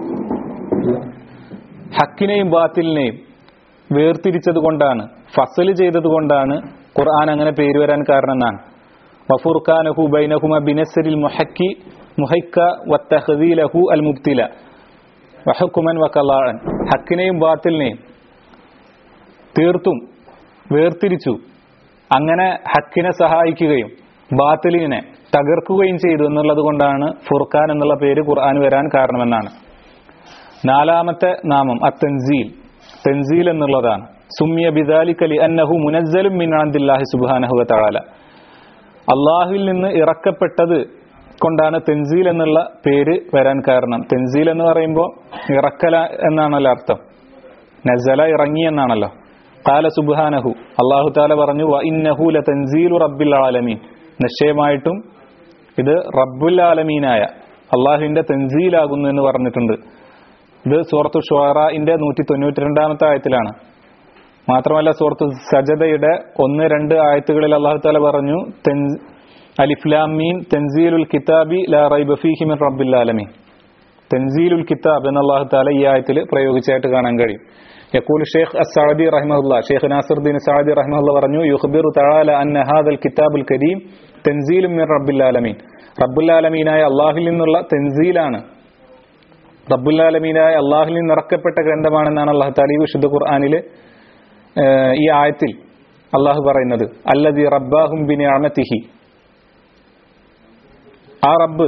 ഹക്കിനെയും ബാത്തിലിനെയും വേർതിരിച്ചത് കൊണ്ടാണ് ഫസൽ ചെയ്തത് കൊണ്ടാണ് ഖുർആൻ അങ്ങനെ പേര് വരാൻ കാരണം എന്നാണ് വഫുർഖാനഹു ബൈനഹുമ ബിനസരിൽ മുഹക്കി മുഹൈക്ക വത്തഹദീലഹു അൽ മുബ്തില വഹക്കുമൻ വക്കലാഴൻ ഹക്കിനെയും ബാത്തിലിനെയും തീർത്തും വേർതിരിച്ചു അങ്ങനെ ഹക്കിനെ സഹായിക്കുകയും ബാത്തിലിനെ തകർക്കുകയും ചെയ്തു എന്നുള്ളത് കൊണ്ടാണ് ഫുർഖാൻ എന്നുള്ള പേര് ഖുർആൻ വരാൻ കാരണമെന്നാണ് നാലാമത്തെ നാമം അത്തൻസീൽ തൻസീൽ എന്നുള്ളതാണ് സുമ്യ ബിദാലിക്കലി അന്നഹു മുനസ്സലും മിനാന്തില്ലാഹി സുബാനഹു തആല അള്ളാഹുവിൽ നിന്ന് ഇറക്കപ്പെട്ടത് കൊണ്ടാണ് തെൻസീൽ എന്നുള്ള പേര് വരാൻ കാരണം തെൻസീൽ എന്ന് പറയുമ്പോൾ ഇറക്കല എന്നാണല്ലോ അർത്ഥം നസല ഇറങ്ങി എന്നാണല്ലോ കാല സുബാനഹു അള്ളാഹു താല പറഞ്ഞു വ ഇന്നഹു ല തൻസീലു റബ്ബിൽ ആലമീൻ നിശ്ചയമായിട്ടും ഇത് റബ്ബുൽ ആലമീനായ അള്ളാഹുവിന്റെ തെൻസീലാകുന്നു എന്ന് പറഞ്ഞിട്ടുണ്ട് ഇത് സൂറത്തു ഷുറാഇന്റെ നൂറ്റി തൊണ്ണൂറ്റി രണ്ടാമത്തെ ആയത്തിലാണ് മാത്രമല്ല സൂറത്തു സജദയുടെ ഒന്ന് രണ്ട് ആയത്തുകളിൽ അള്ളാഹു താല പറഞ്ഞു അലിഫ്ലാമീൻ തെൻസീലുൽ കിതാബി ലാ റൈബ ഫീഹി മിൻ റബ്ബിൽ ആലമീൻ തെൻസീലുൽ കിതാബ് എന്ന് അള്ളാഹു താല ഈ ആയത്തിൽ പ്രയോഗിച്ചായിട്ട് കാണാൻ കഴിയും يقول الشيخ السعدي رحمه الله شيخ ناصر الدين السعدي رحمه الله പറഞ്ഞു يخبر تعالى أن هذا الكتاب الكريم تنزيل من رب العالمين رب العالمين ആയ അള്ളാഹിൽ നിന്നുള്ള തെൻസീലാണ് റബ്ബുല്ലാലമീനായ അള്ളാഹിൽ നിന്ന് ഇറക്കപ്പെട്ട ഗ്രന്ഥമാണെന്നാണ് അള്ളാഹു താലി വിശുദ്ധ ഖുർആാനിൽ ഈ ആയത്തിൽ അള്ളാഹു പറയുന്നത് അല്ലതി റബ്ബാഹും ബിനി അമത്തിഹി ആ റബ്ബ്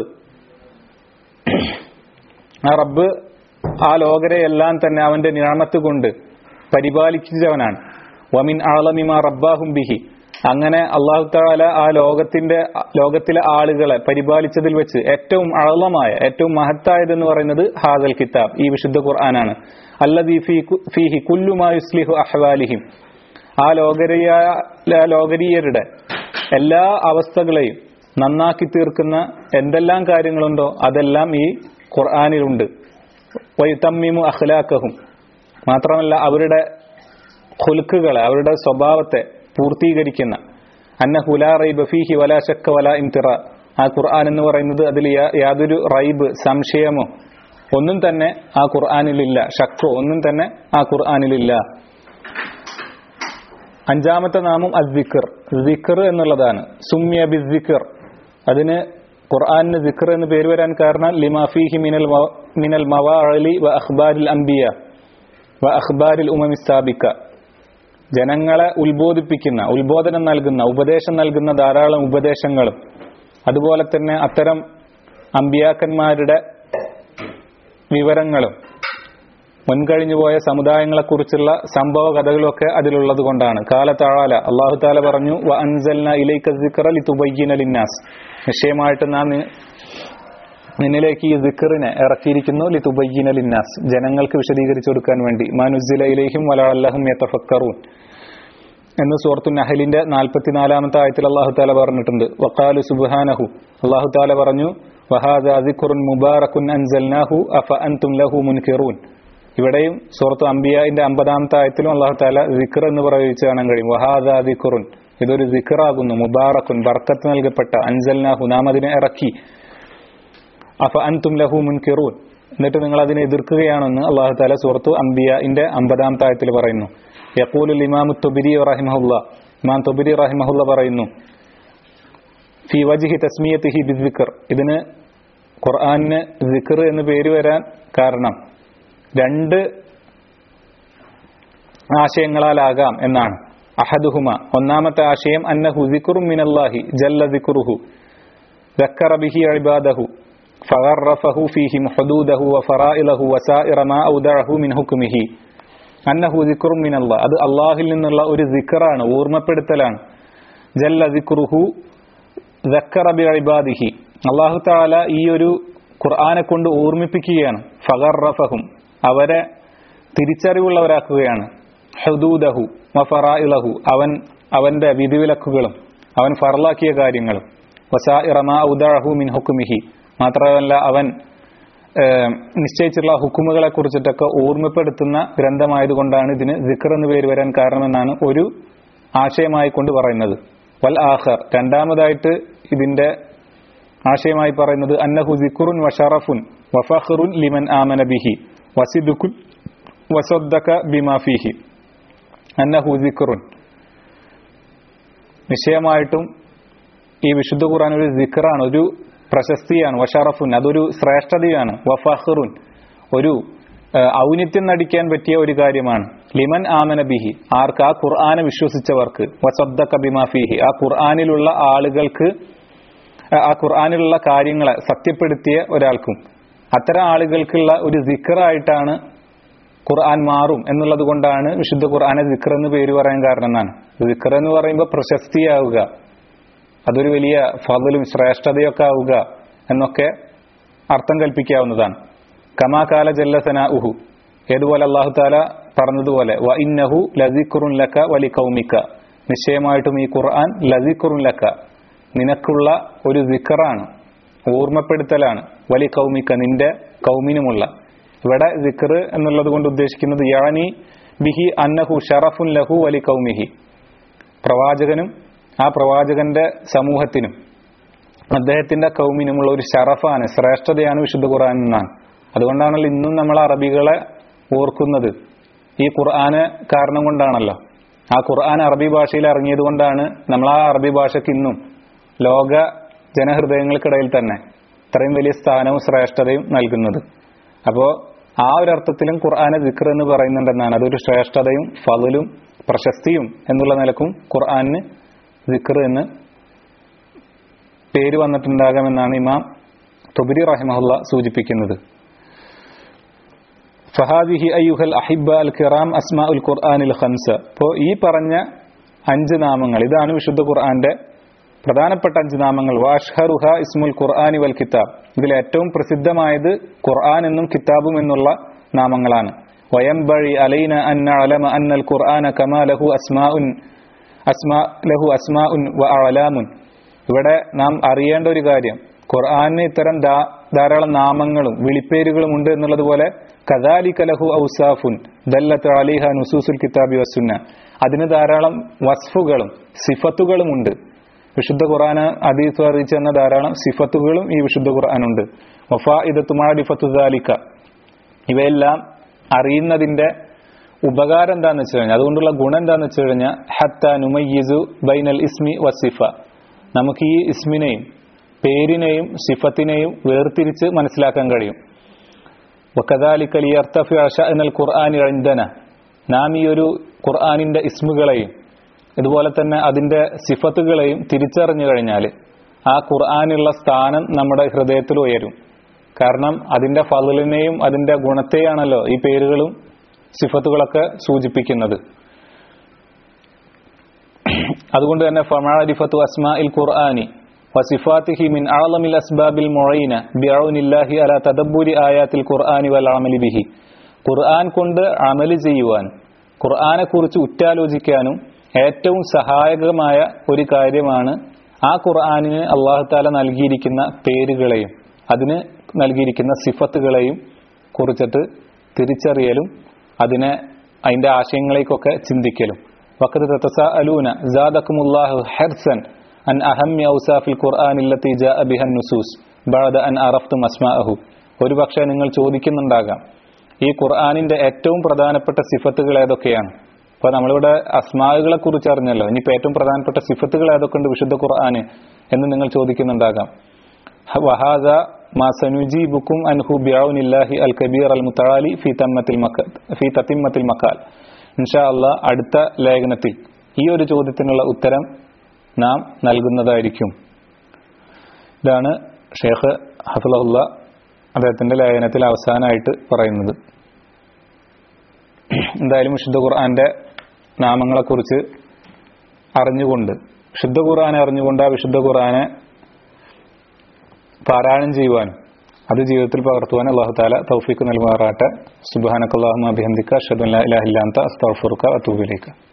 ആ റബ്ബ് ആ ലോകരെ എല്ലാം തന്നെ അവന്റെ നിഴമത്ത് കൊണ്ട് പരിപാലിച്ചവനാണ് വമിൻ ആളമിമ റബ്ബാഹും ബിഹി അങ്ങനെ അള്ളാഹു താല ആ ലോകത്തിന്റെ ലോകത്തിലെ ആളുകളെ പരിപാലിച്ചതിൽ വെച്ച് ഏറ്റവും അളമായ ഏറ്റവും മഹത്തായതെന്ന് പറയുന്നത് ഹാദൽ കിതാബ് ഈ വിശുദ്ധ ഖുർആനാണ് അല്ലദീ ഫീഹി കുല്ലുമായുസ്ലിഹു അഹ്വാലിഹിം ആ ലോകരീയ ലോകരീയരുടെ എല്ലാ അവസ്ഥകളെയും നന്നാക്കി തീർക്കുന്ന എന്തെല്ലാം കാര്യങ്ങളുണ്ടോ അതെല്ലാം ഈ ഖുർആാനിലുണ്ട് വൈതമ്മിമു അഖ്ലാക്കഹും മാത്രമല്ല അവരുടെ ഖുൽക്കുകളെ അവരുടെ സ്വഭാവത്തെ പൂർത്തീകരിക്കുന്ന അന്ന ഹുലാ റൈബ് ഫീഹി വലാ ശക്ക വലാ ഇംതിറ ആ ഖുർആൻ എന്ന് പറയുന്നത് അതിൽ യാതൊരു റൈബ് സംശയമോ ഒന്നും തന്നെ ആ ഖുർആാനിലില്ല ഷക്കോ ഒന്നും തന്നെ ആ ഖുർആാനിലില്ല അഞ്ചാമത്തെ നാമം അദ്ദിഖർ ദിഖർ എന്നുള്ളതാണ് സുമ്യ ബിദ്ദിഖർ അതിന് ഖുർആാനിന് ദിഖർ എന്ന് പേര് വരാൻ കാരണം ലിമാഫിഹി മിനൽ മവ- മിനൽ മവാഅലി വ അഖ്ബാരിൽ അംബിയ വ അഖ്ബാരിൽ ഉമമി സ്ഥാപിക്ക ജനങ്ങളെ ഉത്ബോധിപ്പിക്കുന്ന ഉത്ബോധനം നൽകുന്ന ഉപദേശം നൽകുന്ന ധാരാളം ഉപദേശങ്ങളും അതുപോലെ തന്നെ അത്തരം അമ്പിയാക്കന്മാരുടെ വിവരങ്ങളും മുൻകഴിഞ്ഞു പോയ സമുദായങ്ങളെക്കുറിച്ചുള്ള സംഭവ കഥകളൊക്കെ അതിലുള്ളത് കൊണ്ടാണ് കാലത്താഴാല അള്ളാഹു താല പറഞ്ഞു വ അൻസൽന ഇലൈക സിക്റ ലിതുബയ്യിന ലിന്നാസ് നിശ്ചയമായിട്ട് നാം നി- നിന്നിലേക്ക് ഈ സിക്കറിനെ ഇറക്കിയിരിക്കുന്നു ലിതുബയ്യിന ലിന്നാസ് ജനങ്ങൾക്ക് വിശദീകരിച്ചു കൊടുക്കാൻ വേണ്ടി മാനുസില ഇലൈഹിം വലഅല്ലഹും യതഫക്കറൂൻ എന്ന് സൂറത്തു നഹലിന്റെ നാൽപ്പത്തിനാലാമത്തെ ആയത്തിൽ അള്ളാഹു താല പറഞ്ഞിട്ടുണ്ട് വക്കാലു സുബ്ഹാനഹു അള്ളാഹു താല പറഞ്ഞു വഹാദ ദിഖുറുൻ മുബാറക്കുൻ അൻസൽനാഹു അഫ അൻതും ലഹു മുൻകിറൂൻ ഇവിടെയും സൂറത്തു അംബിയാന്റെ അമ്പതാമത്തെ ആയത്തിലും അള്ളാഹു താല ദിഖർ എന്ന് പ്രയോഗിച്ച് കാണാൻ കഴിയും വഹാദ ദിഖുറുൻ ഇതൊരു ദിഖറാകുന്നു മുബാറക്കുൻ ബർക്കത്ത് നൽകപ്പെട്ട അൻസൽനാഹു നാം അതിനെ ഇറക്കി അഫ അൻതും ലഹു മുൻകിറൂൻ എന്നിട്ട് നിങ്ങൾ അതിനെ എതിർക്കുകയാണെന്ന് അള്ളാഹു താല സൂറത്തു അംബിയാന്റെ അമ്പതാമത്തെ ആയത്തിൽ പറയുന്നു യക്കൂലുൽ ഇമാം തുബിരി റഹിമഹുല്ല ഇമാം തുബിരി റഹിമഹുല്ല പറയുന്നു ഫി വജിഹി തസ്മിയത്തിഹി ബിദ്വിക്കർ ഇതിന് ഖുർആാനിന് സിക്കർ എന്ന് പേര് വരാൻ കാരണം രണ്ട് ആശയങ്ങളാലാകാം എന്നാണ് അഹദുഹുമ ഒന്നാമത്തെ ആശയം അന്നഹു സിക്കുറും മിനല്ലാഹി ജല്ല സിക്കുറുഹു ذكر به عباده فغرفه فيهم حدوده وفرائله وسائر ما أودعه من حكمه അന്നഹു ദിക്റും മിനല്ല അത് അള്ളാഹിൽ നിന്നുള്ള ഒരു ദിക്കറാണ് ഓർമ്മപ്പെടുത്തലാണ് ജല്ല ദിക്റുഹു ദക്കറ ബി ഇബാദിഹി അള്ളാഹു താല ഈ ഒരു ഖുർആനെ കൊണ്ട് ഓർമ്മിപ്പിക്കുകയാണ് ഫഗർറഫഹും അവരെ തിരിച്ചറിവുള്ളവരാക്കുകയാണ് ഹദൂദഹു വഫറായിലഹു അവൻ അവന്റെ വിധിവിലക്കുകളും അവൻ ഫറലാക്കിയ കാര്യങ്ങളും വസാഇറമാ ഉദാഹു മിൻ ഹുക്കുമിഹി മാത്രമല്ല അവൻ ഏഹ്, നിശ്ചയിച്ചിട്ടുള്ള ഹുക്കുമുകളെ കുറിച്ചിട്ടൊക്കെ ഓർമ്മപ്പെടുത്തുന്ന ഗ്രന്ഥമായതുകൊണ്ടാണ് ഇതിന് സിഖർ എന്ന് പേര് വരാൻ കാരണമെന്നാണ് ഒരു ആശയമായി കൊണ്ട് പറയുന്നത് വൽ ആഖർ രണ്ടാമതായിട്ട് ഇതിന്റെ ആശയമായി പറയുന്നത് അന്നഹു സിഖുറുൻ വഷറഫുൻ വഫഖറുൻ ലിമൻ ആമന ബിഹി വസിദുക്കുൻ വസദ്ദക ബിമാ ഫീഹി അന്നഹു സിഖുറുൻ നിശ്ചയമായിട്ടും ഈ വിശുദ്ധ ഖുർആൻ ഒരു സിഖറാണ് ഒരു പ്രശസ്തിയാണ് വഷറഫുൻ അതൊരു ശ്രേഷ്ഠതയാണ് വഫഹറുൻ ഒരു ഏഹ്, ഔന്നിത്യം നടിക്കാൻ പറ്റിയ ഒരു കാര്യമാണ് ലിമൻ ആമന ബിഹി ആർക്ക് ആ ഖുർആനെ വിശ്വസിച്ചവർക്ക് വസദ്ദക ബിമാ ഫീഹി ആ ഖുർആനിലുള്ള ആളുകൾക്ക് ആ ഖുർആനിലുള്ള കാര്യങ്ങളെ സത്യപ്പെടുത്തിയ ഒരാൾക്കും അത്തരം ആളുകൾക്കുള്ള ഒരു സിഖറായിട്ടാണ് ഖുർആൻ മാറും എന്നുള്ളത് കൊണ്ടാണ് വിശുദ്ധ ഖുർആനെ സിഖർ എന്ന് പേര് പറയാൻ കാരണം എന്നാണ് സിഖർ എന്ന് പറയുമ്പോൾ പ്രശസ്തിയാവുക അതൊരു വലിയ ഫضലും ശ്രേഷ്ഠതയൊക്കെ ആവുക എന്നൊക്കെ അർത്ഥം കൽപ്പിക്കാവുന്നതാണ് കമാകാല ജല്ലസന ഉഹു ഏതുപോലെ അള്ളാഹു താല പറഞ്ഞതുപോലെ വ ഇന്നഹു ലസിഖുറുൻ ലക്ക വലി കൗമിക്ക നിശ്ചയമായിട്ടും ഈ ഖുർആൻ ലസിഖുറുൻ ലക്ക നിനക്കുള്ള ഒരു സിഖറാണ് ഓർമ്മപ്പെടുത്തലാണ് വലി കൗമിക്ക നിന്റെ കൗമിനുമുള്ള ഇവിടെ സിഖർ എന്നുള്ളത് കൊണ്ട് ഉദ്ദേശിക്കുന്നത് യാനി ബിഹി അന്നഹു ഷറഫുൻ ലഹു വലി കൗമിഹി പ്രവാചകനും ആ പ്രവാചകന്റെ സമൂഹത്തിനും അദ്ദേഹത്തിന്റെ കൗമിനുമുള്ള ഒരു ഷറഫാണ് ശ്രേഷ്ഠതയാണ് വിശുദ്ധ ഖുർആൻ എന്നാണ് അതുകൊണ്ടാണല്ലോ ഇന്നും നമ്മൾ അറബികളെ ഓർക്കുന്നത് ഈ ഖുർആന് കാരണം കൊണ്ടാണല്ലോ ആ ഖുർആൻ അറബി ഭാഷയിൽ ഇറങ്ങിയത് കൊണ്ടാണ് നമ്മൾ ആ അറബി ഭാഷയ്ക്ക് ഇന്നും ലോക ജനഹൃദയങ്ങൾക്കിടയിൽ തന്നെ ഇത്രയും വലിയ സ്ഥാനവും ശ്രേഷ്ഠതയും നൽകുന്നത് അപ്പോ ആ ഒരു അർത്ഥത്തിലും ഖുർആനെ ദിക്ർ എന്ന് പറയുന്നുണ്ടെന്നാണ് അതൊരു ശ്രേഷ്ഠതയും ഫതിലും പ്രശസ്തിയും എന്നുള്ള നിലക്കും ഖുർആന് ദിക്ർ എന്ന് പേര് വന്നിട്ടുണ്ടാകാമെന്നാണ് ഇമാം തൊബിരി റഹിമഹുല്ല സൂചിപ്പിക്കുന്നത് ഫഹാദിഹി അയ്യുഹൽ അഹിബ അൽ കിറാം അസ്മാ ഉൽ ഖുർആാനിൽ ഖംസ അപ്പോൾ ഈ പറഞ്ഞ അഞ്ച് നാമങ്ങൾ ഇതാണ് വിശുദ്ധ ഖുർആന്റെ പ്രധാനപ്പെട്ട അഞ്ച് നാമങ്ങൾ വാഷ്ഹറുഹ ഇസ്മുൽ ഖുർആാനി വൽ കിതാബ് ഇതിൽ ഏറ്റവും പ്രസിദ്ധമായത് ഖുർആൻ എന്നും കിതാബും എന്നുള്ള നാമങ്ങളാണ് വയംബഴി അലൈന അന്ന അലമ അന്നൽ ഖുർആന കമാ ലഹു അസ്മാഉൻ അസ്മാ ലഹു അസ്മാഉൻ വ അലാമുൻ ഇവിടെ നാം അറിയേണ്ട ഒരു കാര്യം ഖുർആാനിന് ഇത്തരം ധാ- ധാരാളം നാമങ്ങളും വിളിപ്പേരുകളും ഉണ്ട് എന്നുള്ളതുപോലെ കദാലി കലഹു ഔസാഫുൻ ദല്ലത്ത് അലിഹ നുസൂസുൽ കിതാബി വസുന്ന അതിന് ധാരാളം വസ്ഫുകളും സിഫത്തുകളും ഉണ്ട് വിശുദ്ധ ഖുർആന് അതീസ് അറിയിച്ചു തന്ന ധാരാളം സിഫത്തുകളും ഈ വിശുദ്ധ ഖുർആനുണ്ട് വഫാ ഇത് തുമാഡിഫത്തു ദാലിക്ക ഇവയെല്ലാം അറിയുന്നതിന്റെ ഉപകാരം എന്താന്ന് വെച്ച് കഴിഞ്ഞാൽ അതുകൊണ്ടുള്ള ഗുണം എന്താന്ന് വെച്ച് കഴിഞ്ഞാൽ ഹത്ത നുമയ്യിസു ബൈനൽ ഇസ്മി വസിഫ നമുക്ക് ഈ ഇസ്മിനെയും പേരിനെയും സിഫത്തിനെയും വേർതിരിച്ച് മനസ്സിലാക്കാൻ കഴിയും വക്കദാലിക ലിയർത്തഫിഅ ഷഅനൽ ഖുർആനി ഇൻദന നാം ഈ ഒരു ഖുർആനിന്റെ ഇസ്മുകളെയും ഇതുപോലെ തന്നെ അതിന്റെ സിഫത്തുകളെയും തിരിച്ചറിഞ്ഞു കഴിഞ്ഞാൽ ആ ഖുർആനുള്ള സ്ഥാനം നമ്മുടെ ഹൃദയത്തിൽ ഉയരും കാരണം അതിന്റെ ഫലിനെയും അതിന്റെ ഗുണത്തെയാണല്ലോ ഈ പേരുകളും സിഫത്തുകളൊക്കെ സൂചിപ്പിക്കുന്നത് അതുകൊണ്ട് തന്നെ ഫമാരിഫത്തു അസ്മാ ഇൽ ഖുർആനി وصفاته من أعظم الأسباب المعينة بعون الله على تدبر آيات القرآن والعمل به ഖുർആൻ കൊണ്ട് അമല് ചെയ്യുവാൻ ഖുർആനെ കുറിച്ച് ഉറ്റാലോചിക്കാനും ഏറ്റവും സഹായകമായ ഒരു കാര്യമാണ് ആ ഖുർആനിന് അള്ളാഹു താല നൽകിയിരിക്കുന്ന പേരുകളെയും അതിന് നൽകിയിരിക്കുന്ന സിഫത്തുകളെയും കുറിച്ചിട്ട് തിരിച്ചറിയലും അതിനെ അതിന്റെ ആശയങ്ങളേക്കൊക്കെ ചിന്തിക്കലും വക്കത്ത് തത്തസ അലൂന ജാദക്കുമുല്ലാഹു ഹെർസൻ അൻ അഹമ്യ ഔസാഫിൽ ഖുർആൻ ഇല്ലത്തി ജാ ബിഹൻ നുസൂസ് ബഅദ അൻ അറഫ്തും അസ്മാഅഹു ഒരു പക്ഷേ നിങ്ങൾ ചോദിക്കുന്നുണ്ടാകാം ഈ ഖുർആനിന്റെ ഏറ്റവും പ്രധാനപ്പെട്ട സിഫത്തുകൾ ഏതൊക്കെയാണ് അപ്പൊ നമ്മളിവിടെ അസ്മാകളെ കുറിച്ച് അറിഞ്ഞല്ലോ ഇനിയിപ്പോ ഏറ്റവും പ്രധാനപ്പെട്ട സിഫത്തുകൾ ഏതൊക്കെ ഉണ്ട് വിശുദ്ധ ഖുർആന് എന്ന് നിങ്ങൾ ചോദിക്കുന്നുണ്ടാകാം വഹാദ മാ സനുജീബുക്കും അൻഹു ബിഔനില്ലാഹി അൽ കബീർ അൽ മുത്തആലി ഫി തമ്മത്തിൽ മക്ക ഫി തത്തിമ്മത്തിൽ മക്കാൽ ഇൻഷാ അള്ളാഹ് അടുത്ത ലേഖനത്തിൽ ഈ ഒരു ചോദ്യത്തിനുള്ള ഉത്തരം നാം നൽകുന്നതായിരിക്കും ഇതാണ് ഷേഖ് ഹഫുള്ള അദ്ദേഹത്തിന്റെ ലേഖനത്തിൽ അവസാനമായിട്ട് പറയുന്നത് എന്തായാലും വിശുദ്ധ ഖുർആന്റെ നാമങ്ങളെക്കുറിച്ച് അറിഞ്ഞുകൊണ്ട് വിശുദ്ധ ഖുർആനെ അറിഞ്ഞുകൊണ്ട് ആ വിശുദ്ധ ഖുർആനെ പാരായണം ചെയ്യുവാനും അത് ജീവിതത്തിൽ പകർത്തുവാൻ അള്ളാഹു താല തൗഫീക്ക് നൽകുമാറാട്ടെ സുബാനക്കല്ലാഹു അഭിഹന്ദിക്ക ഷദുല്ലാ ഇലാഹില്ലാന്ത അസ്തഫുർക്ക അത്തൂബിലേക്ക്